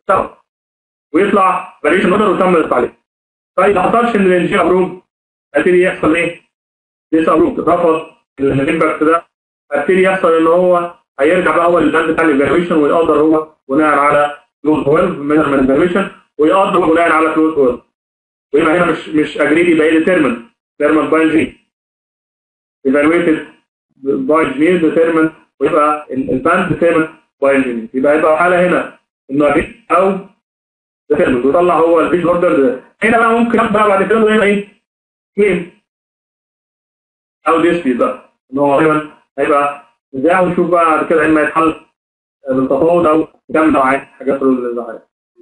سوا ويطلع فاريشن اوردر وتم الاطلاع عليه طيب ما حصلش ان الانجين ابروف هيبتدي يحصل ايه؟ لسه ابروف اترفض الامباكت ده هيبتدي يحصل ان هو هيرجع بقى هو للبند بتاع الايفالويشن ويقدر هو بناء على كلوز 12 من الايفالويشن ويقدر بناء على كلوز 12 ويبقى هنا مش مش اجريد يبقى ايه ديترمن ديترمن باي جي ايفالويتد باي جي ديترمن ويبقى الباند ديترمن باي جي يبقى يبقى حاله هنا انه اجريد او ديترمن ويطلع هو البيج اوردر ده هنا بقى ممكن بقى بعد كده هنا ايه كليم او ديسبي بقى ان هو غالبا هيبقى ازاي ونشوف بقى بعد كده اما يتحل بالتفاوض او جنب معاه حاجات الزعايا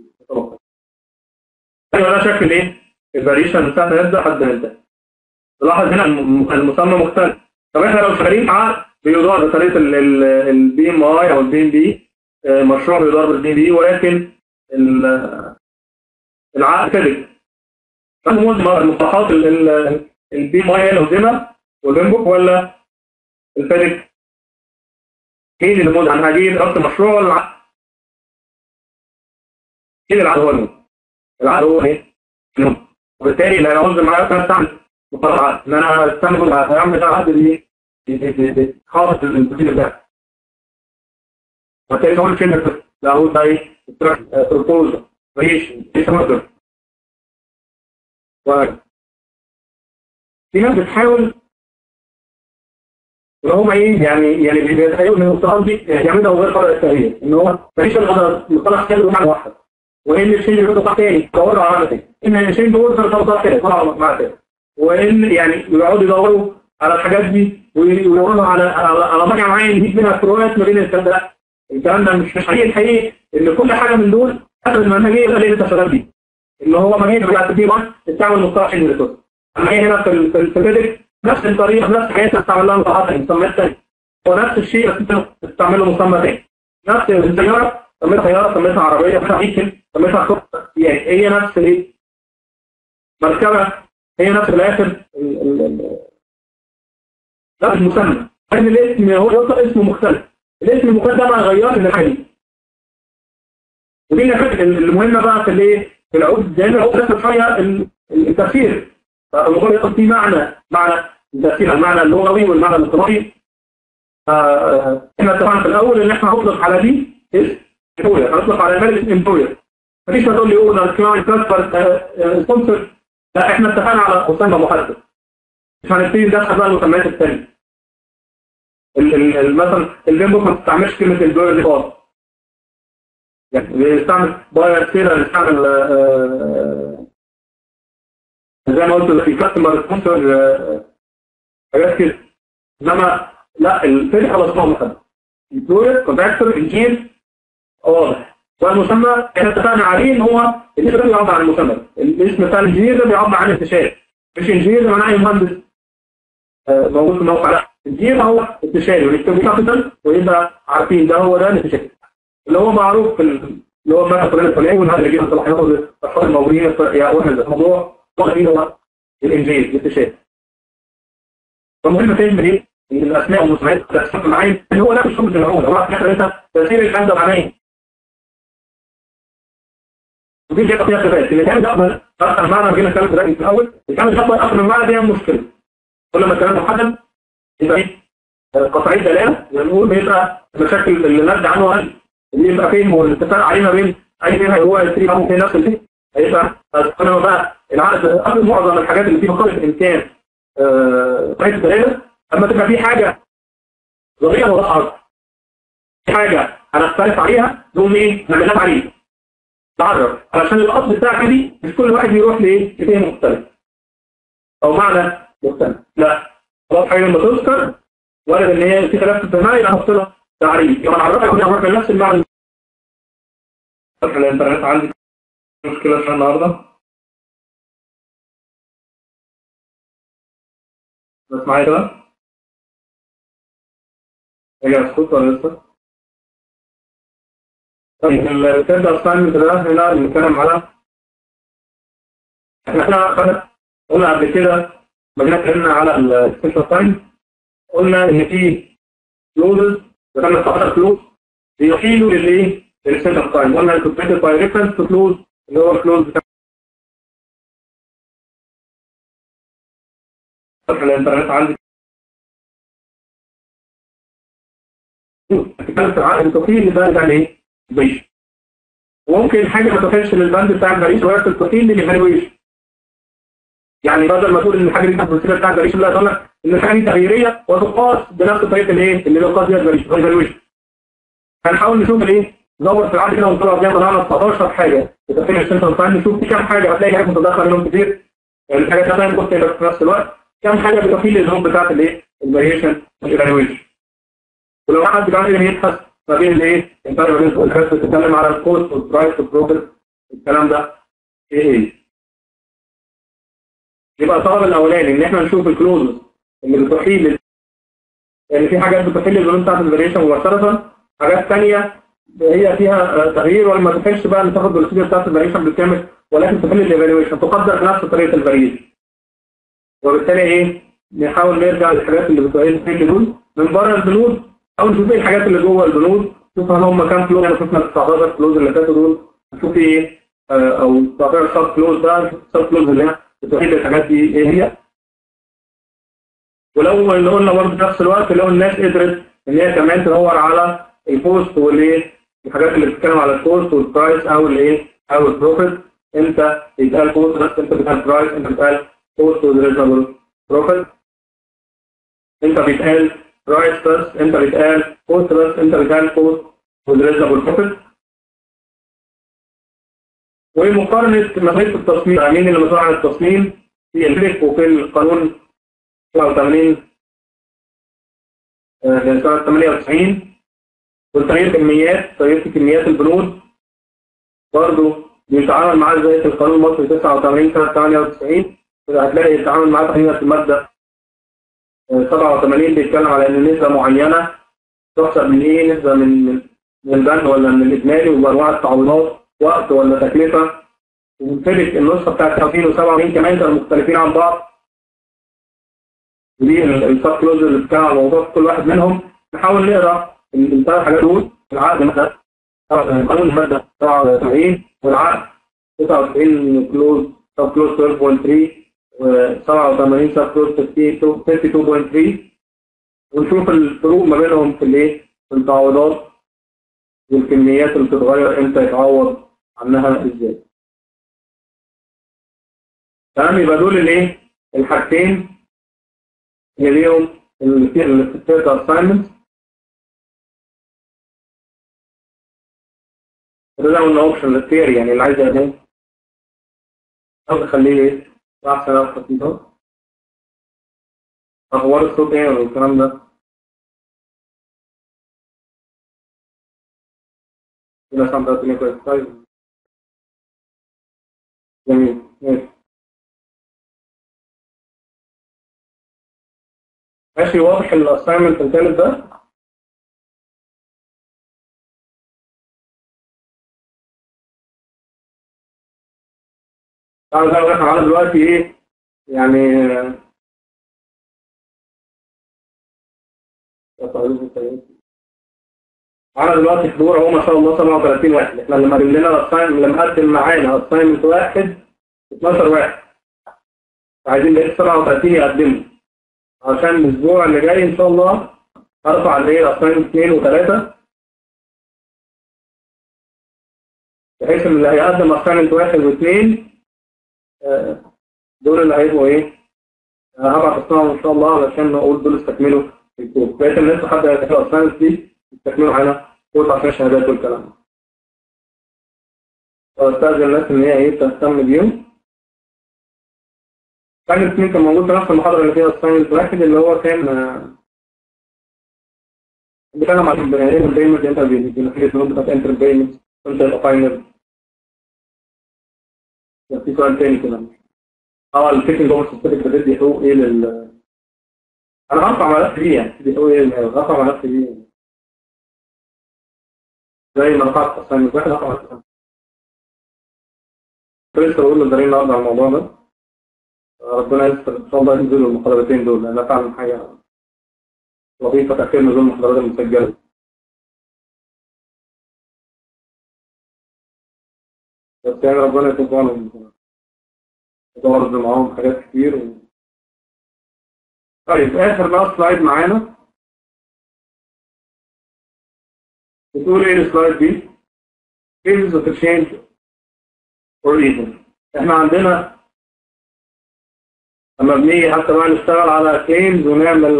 ايوه ده شكل ايه الفاريشن من ساعه ما يبدا لحد ما ينتهي تلاحظ هنا الم- المسمى مختلف طب احنا لو شغالين مع بيدار بطريقه البي ام اي او البي ام بي مشروع بيدار بالبي ام بي ولكن ال- العقد كده المصطلحات البي ام اي هي الهزيمه والبيمبوك ولا الفيدك مين اللي موجود عن هجين ربط مشروع ولا العقد؟ مين العقد هو المهم العقد هو ايه؟ المهم وبالتالي اللي هيعوز معايا انا استعمل مقرر عقد ان انا استعمل هعمل عقد اللي خاص بالمدير ده وبالتالي هو كلمه ده هو ده ايه؟ بروبوز ريشن ايش مصدر في ناس بتحاول ان هم ايه يعني يعني بيتخيلوا ان المصطلحات دي يعملوا غير قرار التغيير ان هو مفيش الا مصطلح كده معنى واحد وان الشيء اللي بيطلع تاني دوروا على معنى تاني ان الشيء دول طلع تاني طلع معنى تاني وان يعني يقعدوا يدوروا على الحاجات دي ويدوروا على على على مرجع معين يجيب منها فروقات ما بين الكلام ده الكلام ده مش مش حقيقي الحقيقي ان كل حاجه من دول حسب المنهجيه اللي انت شغال بيها اللي هو منهجيه بتاعت البي 1 تستعمل مصطلح اللي اما هي هنا في ال- في الفيزيك نفس الطريقه نفس الحاجات اللي بتستعمل لها مصطلحات مسميات ثانيه ونفس الشيء بس انت بتستعمل له مسمى ثاني نفس السياره سميتها سياره سميتها عربيه سميتها فيكل سميتها خطه يعني هي نفس ايه مركبه هي نفس الاخر ال- ال- ال- نفس المسمى لكن الاسم هو يوصل اسمه مختلف الاسم المختلف ده ما غيرش من الحاجه دي ودي الحاجه المهمه بقى في الايه في العود لان العود ده شويه ال- التفسير فالموضوع ياخد فيه معنى معنى التفسير المعنى اللغوي والمعنى الاصطلاحي آه، احنا اتفقنا في الاول ان احنا هنطلق على دي اسم امبوير هنطلق على المال اسم امبوير مفيش هتقول لي اونر كلاينت كاستمر سبونسر لا احنا اتفقنا على مسمى محدد مش هنبتدي ندخل بقى المسميات الثانيه ال- ال- ال- مثلا الفيمبوك ما بتستعملش كلمه البوير دي خالص يعني بيستعمل باير سيلر بيستعمل آه، زي ما قلت في كاستمر سبونسر حاجات كده انما لا الفرق خلاص هو محدد البروجكت كونتراكتور انجير واضح والمسمى احنا اتفقنا عليه ان هو الاسم ده بيعبر عن المسمى الاسم بتاع الانجير ده بيعبر عن الاستشاري مش انجير ده معناه مهندس آه، موجود في الموقع لا الانجير هو استشاري ويكتب كابيتال ويبقى عارفين ده هو ده الاستشاري اللي هو معروف في ال- اللي هو مثلا فلان الفلاني والهذا اللي جه صلاحيات الاشخاص الموجودين في- يا واحد الموضوع واخدين هو الانجيل الاستشاري فمهم فهم ايه ان الاسماء والمسميات تحصل معين ان هو لا مش شغل المعون هو في الاخر انت تاثير الكلام ده معناه ايه ودي جايه فيها خلاف اللي كان ده اكثر معنى جينا نتكلم في الاول الكلام ده اكثر من معنى دي مشكله كل ما الكلام محدد يبقى ايه قطعيه دلاله ونقول بيبقى المشاكل اللي نرجع عنه اقل اللي يبقى فين والاتفاق عليه ما بين اي فين هو يشتري معاهم في نفس الشيء هيبقى انا بقى العقد قبل معظم الحاجات اللي فيها قدر الامكان قطعيه الدلاله اما تبقى في حاجه ظريفه ولا عرض في حاجه هنختلف عليها نقوم ايه نعملها عليه تعرف علشان الاصل بتاعك دي مش كل واحد يروح لايه لفهم مختلف او معنى مختلف لا خلاص حاجه لما تذكر وارد ان هي في خلاف في الفهمها يبقى هحط لها تعريف يبقى نعرفها يبقى نعرفها نفس المعنى فتح الانترنت عندي مشكله عشان النهارده بس معايا كده رجع اسكت ولا لسه؟ طيب الكتاب اساينمنت ده هنا بنتكلم على احنا احنا قلنا قبل كده لما جينا اتكلمنا على السبيشال تايم قلنا ان في كلوزز ذكرنا 19 كلوز بيحيلوا للايه؟ السيت اب تايم قلنا انتجريتد باي ريفرنس تو كلوز اللي هو الكلوز بتاع فتح الانترنت عندي بتتكلم في العقد التوفيق اللي ده يعني ايه؟ بريش وممكن حاجه ما تخش للبند بتاع البريش وهي التوفيق للايفالويشن يعني بدل ما تقول ان الحاجه دي البروسيجر بتاع البريش لا تقول لك ان الحاجه دي تغييريه وتقاس بنفس طريقه الايه؟ اللي بيقاس بيها البريش الايفالويشن هنحاول نشوف الايه؟ ندور في العقد كده ونطلع زي ما طلعنا 19 حاجه بتفصيل السنتر تايم نشوف في كام حاجه هتلاقي حاجات متداخله منهم كتير يعني الحاجات ده تايم كنت في نفس الوقت كام حاجه بتفصيل للزوم بتاعت الايه؟ الفاريشن والايفالويشن ولو حد بقى يبحث ما بين الايه؟ الفاريبلز والكاست بتتكلم على الكوست والبرايس والبروفيت الكلام ده ايه ايه؟ يبقى الطلب الاولاني ان احنا نشوف الكلوز اللي بتحيل يعني في حاجات بتحيل للزوم بتاعت الفاريشن مباشره حاجات ثانيه هي فيها تغيير ولا ما تحلش بقى ان تاخد البروسيجر بتاعت الفاريشن بالكامل ولكن تحل الايفالويشن تقدر بنفس طريقه الفاريشن وبالتالي ايه نحاول نرجع للحاجات اللي بتحل دول من بره البنود او نشوف ايه الحاجات اللي جوه البنود نشوف هل هم كام كلوز انا شفنا ال 19 كلوز اللي فاتوا دول نشوف ايه آه او 19 سب كلوز ده السب كلوز اللي هي بتحل الحاجات دي ايه هي ولو اللي قلنا برضه في نفس الوقت لو الناس قدرت ان هي كمان تدور على البوست والايه الحاجات اللي بتتكلم على الكوست والبرايس او الايه او البروفيت انت يتقال كوست بس انت بتقال برايس انت بتقال كوست وريزونبل بروفيت انت بيتقال برايس بس انت بيتقال كوست بس انت بيتقال كوست وريزونبل بروفيت ومقارنة مصاريف التصميم مين اللي مسؤول عن التصميم في الفلك وفي القانون 87 سنة 98 وتغيير كميات تغيير كميات البنود برضه بيتعامل معاه زي في القانون المصري 89 سنة 98 هتلاقي يتعامل معاه تقريبا في المادة 87 بيتكلم على ان نسبة معينة تحسب من ايه نسبة من من البند ولا من الاجمالي وانواع التعويضات وقت ولا تكلفة وفرق النسخة بتاعت 2087 كمان كانوا مختلفين عن بعض ودي السب كلوز اللي بتتكلم على الموضوع كل واحد منهم نحاول نقرا الثلاث حاجات دول العقد مثلا قانون المادة 77 والعقد 99 كلوز سب كلوز 12.3 و87 سب كلوز 52.3 ونشوف الفروق ما بينهم في الايه في التعويضات والكميات اللي بتتغير امتى يتعوض عنها ازاي تمام يبقى دول الايه الحاجتين اللي ليهم اللي في الثيرد اساينمنت ده قلنا اوبشن للثير يعني اللي عايز يعمله او تخليه ايه احسن او خطيطه اخبار الصوت ايه والكلام ده كده سامع الدنيا كويس طيب جميل ماشي ماشي واضح الاساينمنت الثالث ده طبعا زي ما احنا عملنا دلوقتي ايه يعني معانا دلوقتي حضور اهو ما شاء الله 37 واحد احنا لما قدم لنا الاساينمنت لما قدم معانا اساينمنت واحد 12 واحد عايزين بقيت 37 يقدموا عشان الاسبوع اللي جاي ان شاء الله ارفع الايه الاساينمنت 2 و3 بحيث ان اللي هيقدم اساينمنت واحد واثنين دول اللي هيبقوا ايه هبعت اسمائهم ان شاء الله علشان نقول دول استكملوا الكود بقيت الناس لحد هيتكلم اساينمنت دي يستكملوا معانا كود عشان الشهادات والكلام ده واستاذن الناس ان هي ايه تهتم بيهم كان اثنين كان موجود في نفس المحاضرة اللي فيها اساينمنت واحد اللي هو كان بيتكلم عن ايه البيمنت انترفيو دي حاجة النوت بتاعت انتر بيمنت انت يبقى فاينل في سؤال تاني كده اه الفيكنج اوفر سيرتيفيكت بدي حقوق ايه لل انا هرفع ملف دي يعني بدي حقوق ايه هرفع ملف دي زي ما رفعت اساينمنت واحد هرفع ملف لسه بقول للدارين النهارده على الموضوع ده ربنا يستر ان شاء الله ينزلوا المحاضرتين دول لانها فعلا حاجه لطيفه تاخير نزول المحاضرات المسجله يعني ربنا يكون في عونهم برضه معاهم حاجات كتير و... طيب آخر بقى سلايد معانا بتقول ايه السلايد دي؟ phases of the change or even احنا عندنا لما بنيجي حتى بقى نشتغل على كليمز ونعمل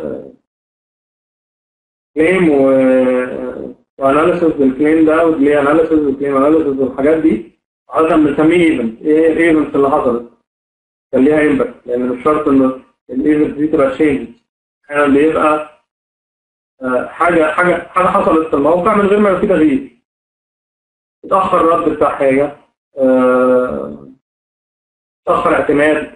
كليم و واناليسيس بالكليم ده ودلي اناليسيس والكليم اناليسيس والحاجات دي عادة بنسميه ايفنت ايه الايفنت اللي حصلت كان ليها امباكت لان مش شرط ان الايفنت دي تبقى تشينج احيانا بيبقى آه، حاجه حاجه حاجه حصلت في الموقع من غير ما يبقى في تغيير اتاخر الرد بتاع حاجه آه، اتاخر اعتماد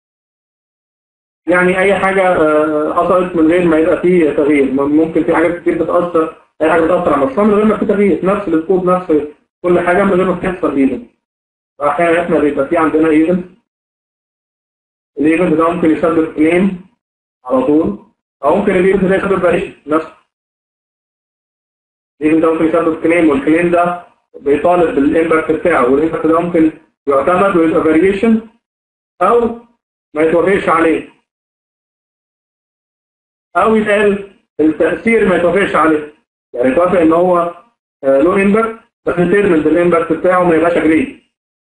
يعني اي حاجه آه، حصلت من غير ما يبقى فيه تغيير ممكن في حاجات كتير بتاثر اي حاجه بتاثر على المشروع من غير ما في تغيير نفس الكود نفس كل حاجه من غير ما تحصل ايفنت احيانا احنا بيبقى في عندنا ايفنت الايفنت ده ممكن يسبب كليم على طول او ممكن الايفنت ده يسبب فاريشن نفسه الايفنت ده ممكن يسبب كليم والكليم ده بيطالب بالامباكت بتاعه والامباكت ده ممكن يعتمد ويبقى فاريشن او ما يتوافقش عليه او يتقال التاثير ما يتوافقش عليه يعني يتوافق ان هو آه، له امباكت بس نترمل بالامباكت بتاعه ما يبقاش اجريد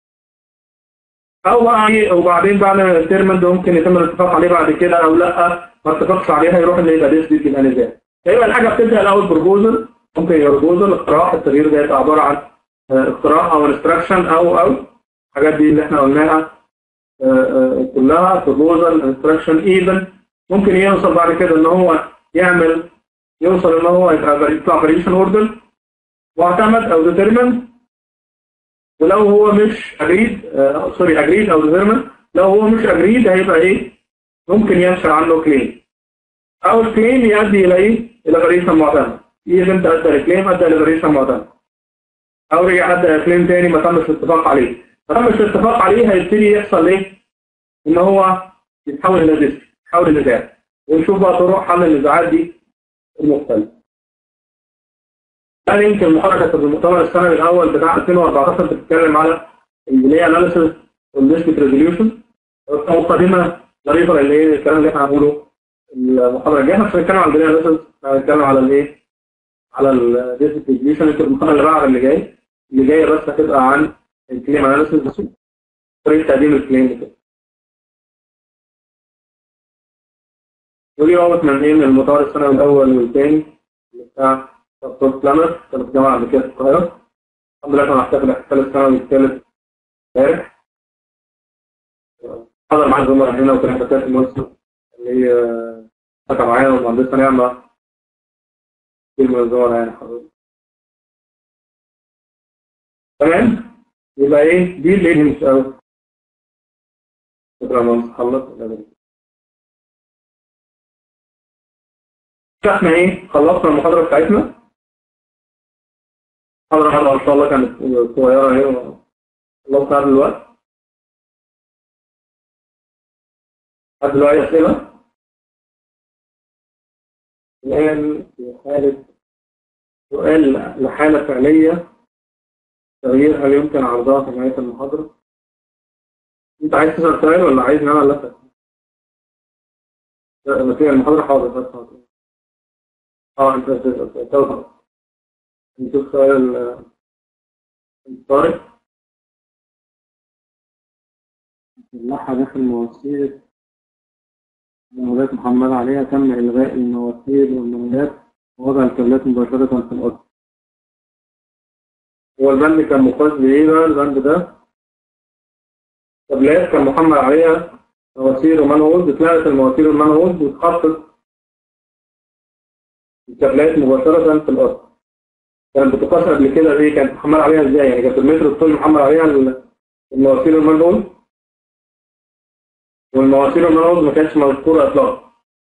او بقى ايه وبعدين بعد ما الترمل ده ممكن يتم الاتفاق عليه بعد كده او لا ما اتفقش عليها يروح اللي يبقى ديس دي يبقى نزاع فيبقى الحاجه بتبدا الاول بروبوزل ممكن يبقى بروبوزل اقتراح التغيير ده يبقى عباره عن آه، اقتراح او انستراكشن او او الحاجات دي اللي احنا قلناها آه، آه، كلها بروبوزل انستراكشن ايفن ممكن يوصل بعد كده ان هو يعمل يوصل ان هو يبقى يطلع فاريشن اوردر معتمد او ديترمن ولو هو مش اجريد سوري اجريد او ديترمن لو هو مش اجريد هيبقى ايه ممكن ينشر عنه كليم او الكليم يؤدي الى ايه الى فاريشن معتمد ايفنت ادى لكليم ادى لفاريشن معتمد او رجع ادى لكليم تاني ما تمش الاتفاق عليه ما تمش الاتفاق عليه هيبتدي يحصل ايه ان هو يتحول الى ديسك يتحول الى نزاع ونشوف بقى طرق حل النزاعات دي المختلفه أنا يمكن المحاضرة كانت في المؤتمر السنوي الأول بتاع 2014 بتتكلم على البنية أناليسيس والديسبيت ريزوليوشن مقدمة ظريفة للإيه الكلام اللي إحنا هنقوله المحاضرة الجاية مش هنتكلم عن البنية أناليسيس هنتكلم على الإيه على الديسبيت ريزوليوشن يمكن المحاضرة اللي بعد اللي جاي اللي جاية بس هتبقى عن الكليم أناليسيس بس طريقة تقديم الكليم كده ودي رابط من إيه من المؤتمر السنوي الأول والثاني بتاع دكتور بلانر كان في الجامعة قبل كده في القاهرة الحمد لله كان محتفل الاحتفال السنوي الثالث امبارح حضر معانا زملاء هنا وكان احتفال في مصر اللي هي حكى معانا ومهندسة نعمة كتير من الزملاء يعني حضرتك تمام يبقى ايه دي اللي مش قوي شكرا يا خلص احنا ايه خلصنا المحاضرة بتاعتنا محاضرة حلوة ان شاء الله كانت صغيرة اهي خلصنا قبل الوقت حد له اي اسئلة الآن في حالة سؤال لحالة فعلية تغيير هل يمكن عرضها في نهاية المحاضرة؟ أنت عايز تسأل سؤال ولا عايز نعمل ولا لا؟ لا في المحاضرة حاضر بس حاضر. اه انت تسأل سؤال نشوف سؤال طارق اللحة داخل المواسير المواد محملة عليها تم إلغاء المواسير والمنويات ووضع الكابلات مباشرة في الأرض هو البند كان مقاس بإيه بقى البند ده؟ كابلات كان محمل عليها مواسير ومانهولز اتلغت المواسير والمانهولز واتحطت الكابلات مباشرة في الأرض كانت بتقاس قبل كده ايه كانت محمل عليها ازاي يعني كانت المتر الطول محمل عليها المواسير والمانهولز والمواسير والمانهولز ما كانتش مذكورة إطلاقا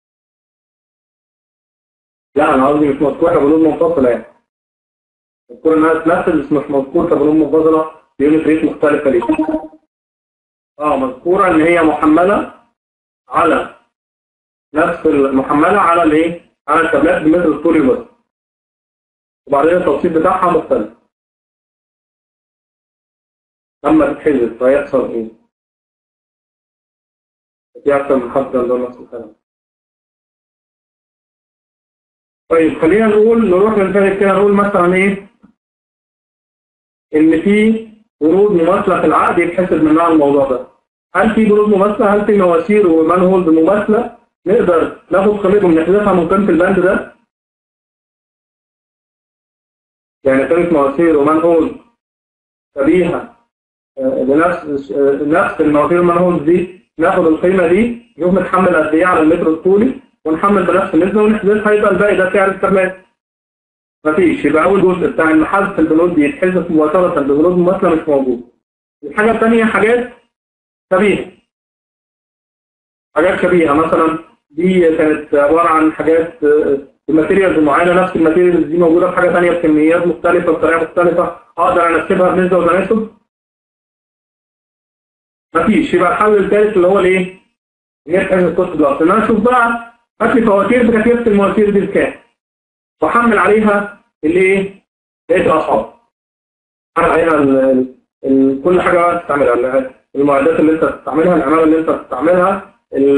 لا أنا قصدي مش مذكورة كبنود منفصلة يعني مذكورة إنها تنفذ بس مش مذكورة كبنود منفصلة بيونت ريت مختلفة ليه اه مذكورة إن هي محملة على نفس المحملة على الإيه؟ على الكابلات بمتر الطولي بس وبعدين التوصيل بتاعها مختلف لما تتحذف فيحصل ايه؟ في اكتر من حد عنده نفس الكلام طيب خلينا نقول نروح للفرق كده نقول مثلا ايه ان في بنود مماثله في العقد يتحسب منها الموضوع ده هل في بنود مماثله هل في مواسير ومان هولد مماثله نقدر ناخد قيمتهم ونحذفها من قيمه البند ده يعني قيمه مواسير ومان هولد شبيهه آه، لنفس آه، نفس المواسير ومان هولد دي ناخد القيمه دي نشوف نتحمل قد ايه على المتر الطولي ونحمل بنفس النسبه ونحذفها يبقى الباقي ده سعر الكمال مفيش يبقى اول جزء بتاع ان حذف البنود دي يتحذف مباشره ببنود مماثله مش موجود الحاجه الثانيه حاجات شبيهه حاجات شبيهه مثلا دي كانت عباره عن حاجات بماتيريالز معينه نفس الماتيريالز دي موجوده في حاجه ثانيه بكميات مختلفه بطريقه مختلفه اقدر انسبها بنسبه وتناسب مفيش يبقى الحل الثالث اللي هو الايه؟ اللي هي تحذف كوست بلس ان انا اشوف بقى هات لي فواتير بتكلفه المواسير دي بكام واحمل عليها الايه؟ بقيه الاصحاب احمل عليها ال ال كل حاجه بقى تستعملها المعدات اللي انت بتستعملها العماله اللي انت بتستعملها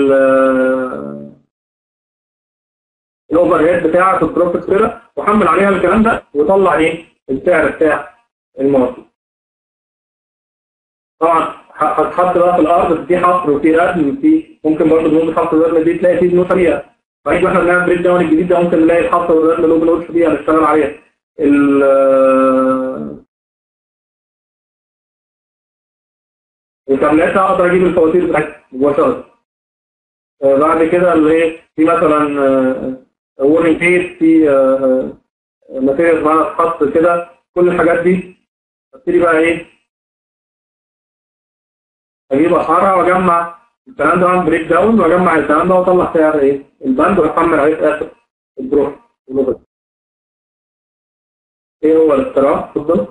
الاوفر هيد بتاعك البروفيت كده وحمل عليها الكلام ده وطلع ايه؟ السعر بتاع المواسير طبعا هتحط بقى في الارض في حفر وفي ردم وفي ممكن برضه بنود الحفر والردم دي تلاقي فيه بنود طريقه فاحنا واحنا بنعمل بريك داون الجديد ده ممكن نلاقي الحفر والردم له بنود دي هنشتغل عليها ال الكابلات اقدر اجيب الفواتير بتاعتها مباشره بعد كده اللي ايه في مثلا ورنينج بيت في ماتيريال معانا تتحط كده كل الحاجات دي ابتدي بقى ايه اجيب اسعارها واجمع الكلام ده اعمل بريك داون واجمع الكلام ده واطلع سعر ايه البند واحمل عليه في اخر البروف ايه هو الاختراع اتفضل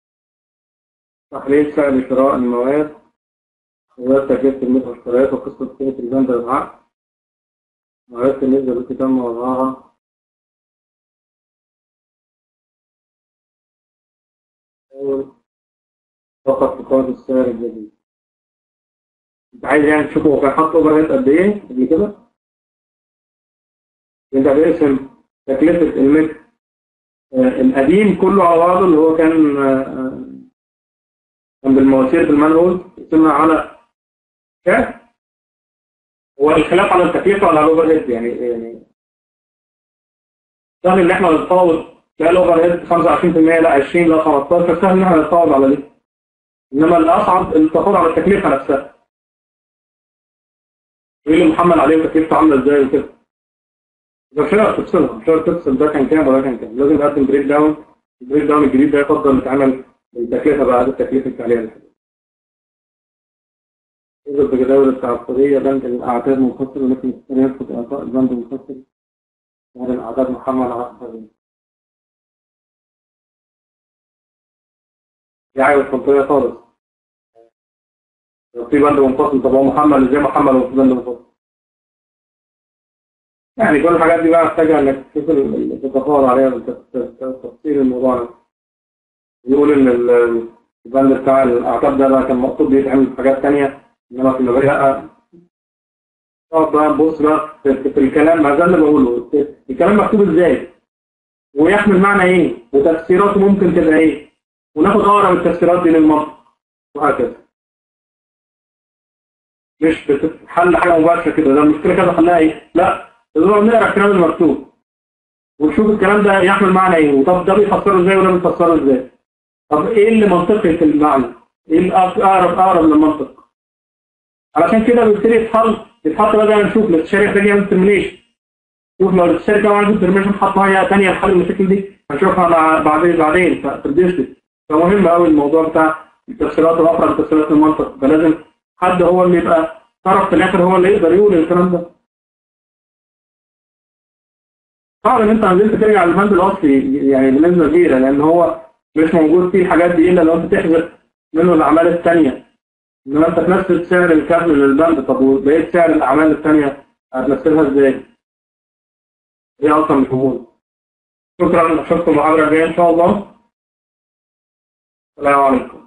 تحليل سعر شراء المواد وغير تكلفة المتر الشرايط وقصة قيمة البند للعقد وعرفت النسبة التي تم وضعها فقط تقاضي السعر الجديد انت عايز يعني تشوف هو كان حاطط اوفر هيد قد ايه قبل كده انت هتقسم تكلفة المتر آه القديم كله على بعضه اللي هو كان آه كان بالمواسير في المانهول قسمها على كام؟ هو الخلاف على التكلفة ولا على الاوفر هيد يعني يعني سهل ان احنا نتفاوض لا الاوفر هيد 25% لا 20 لا 15 سهل ان احنا نتفاوض على دي انما الاصعب التفاوض على التكلفة نفسها ايه اللي محمل عليه تكلفته عامله ازاي وكده مش هتعرف تفصلها مش هتعرف تفصل ده كان كام وده كان كام لازم نقدم بريك داون البريك داون الجديد ده يفضل يتعمل بالتكلفه بقى دي التكلفه اللي عليها الحاجه يوجد بجداول التعاقدية بند الأعداد منفصل ولكن يرفض إعطاء البند منفصل وهذا الأعداد محمل على أكثر دي حاجة مش منطقية خالص لو في بند منفصل طب هو محمل ازاي محمل وفي بند منفصل يعني كل الحاجات دي بقى محتاجة انك تشوف تتفاوض عليها تفصيل الموضوع ده يقول ان البند بتاع الاعتاب ده بقى كان مقصود يتعمل في حاجات تانية انما في المبادئ لا تقعد بقى نبص بقى في, في الكلام ما زال اللي بقوله الكلام مكتوب ازاي ويحمل معنى ايه وتفسيراته ممكن تبقى ايه وناخد اقرب التفسيرات دي للمنطق وهكذا مش بتتحل حاجه مباشره كده ده المشكله كده خلاها ايه لا لازم نقرا الكلام المكتوب ونشوف الكلام ده يحمل معنى ايه وطب ده بيفسره ازاي وده بيفسره ازاي طب ايه اللي منطقي في المعنى ايه الاقرب اقرب للمنطق علشان كده بيبتدي يتحل يتحط بقى نشوف الاستشاري ده جاي ترمينيشن شوف لو الاستشاري كمان عنده ترمينيشن حط حاجه ثانيه لحل المشاكل دي هنشوفها بعدين بعدين في الديسك فمهم قوي الموضوع بتاع التفسيرات واقرب تفسيرات المنطق فلازم حد هو اللي يبقى طرف في الاخر هو اللي يقدر يقول الكلام ده صعب ان انت نزلت ترجع للبند الاصلي يعني بنسبه كبيره لان هو مش موجود فيه الحاجات دي الا لو انت تحذف منه الاعمال الثانيه انما انت تنزل سعر الكابل للبند طب وبقيت سعر الاعمال الثانيه هتنزلها ازاي؟ دي اصلا مش موجوده شكرا اشوفكم المحاضره الجايه ان شاء الله السلام عليكم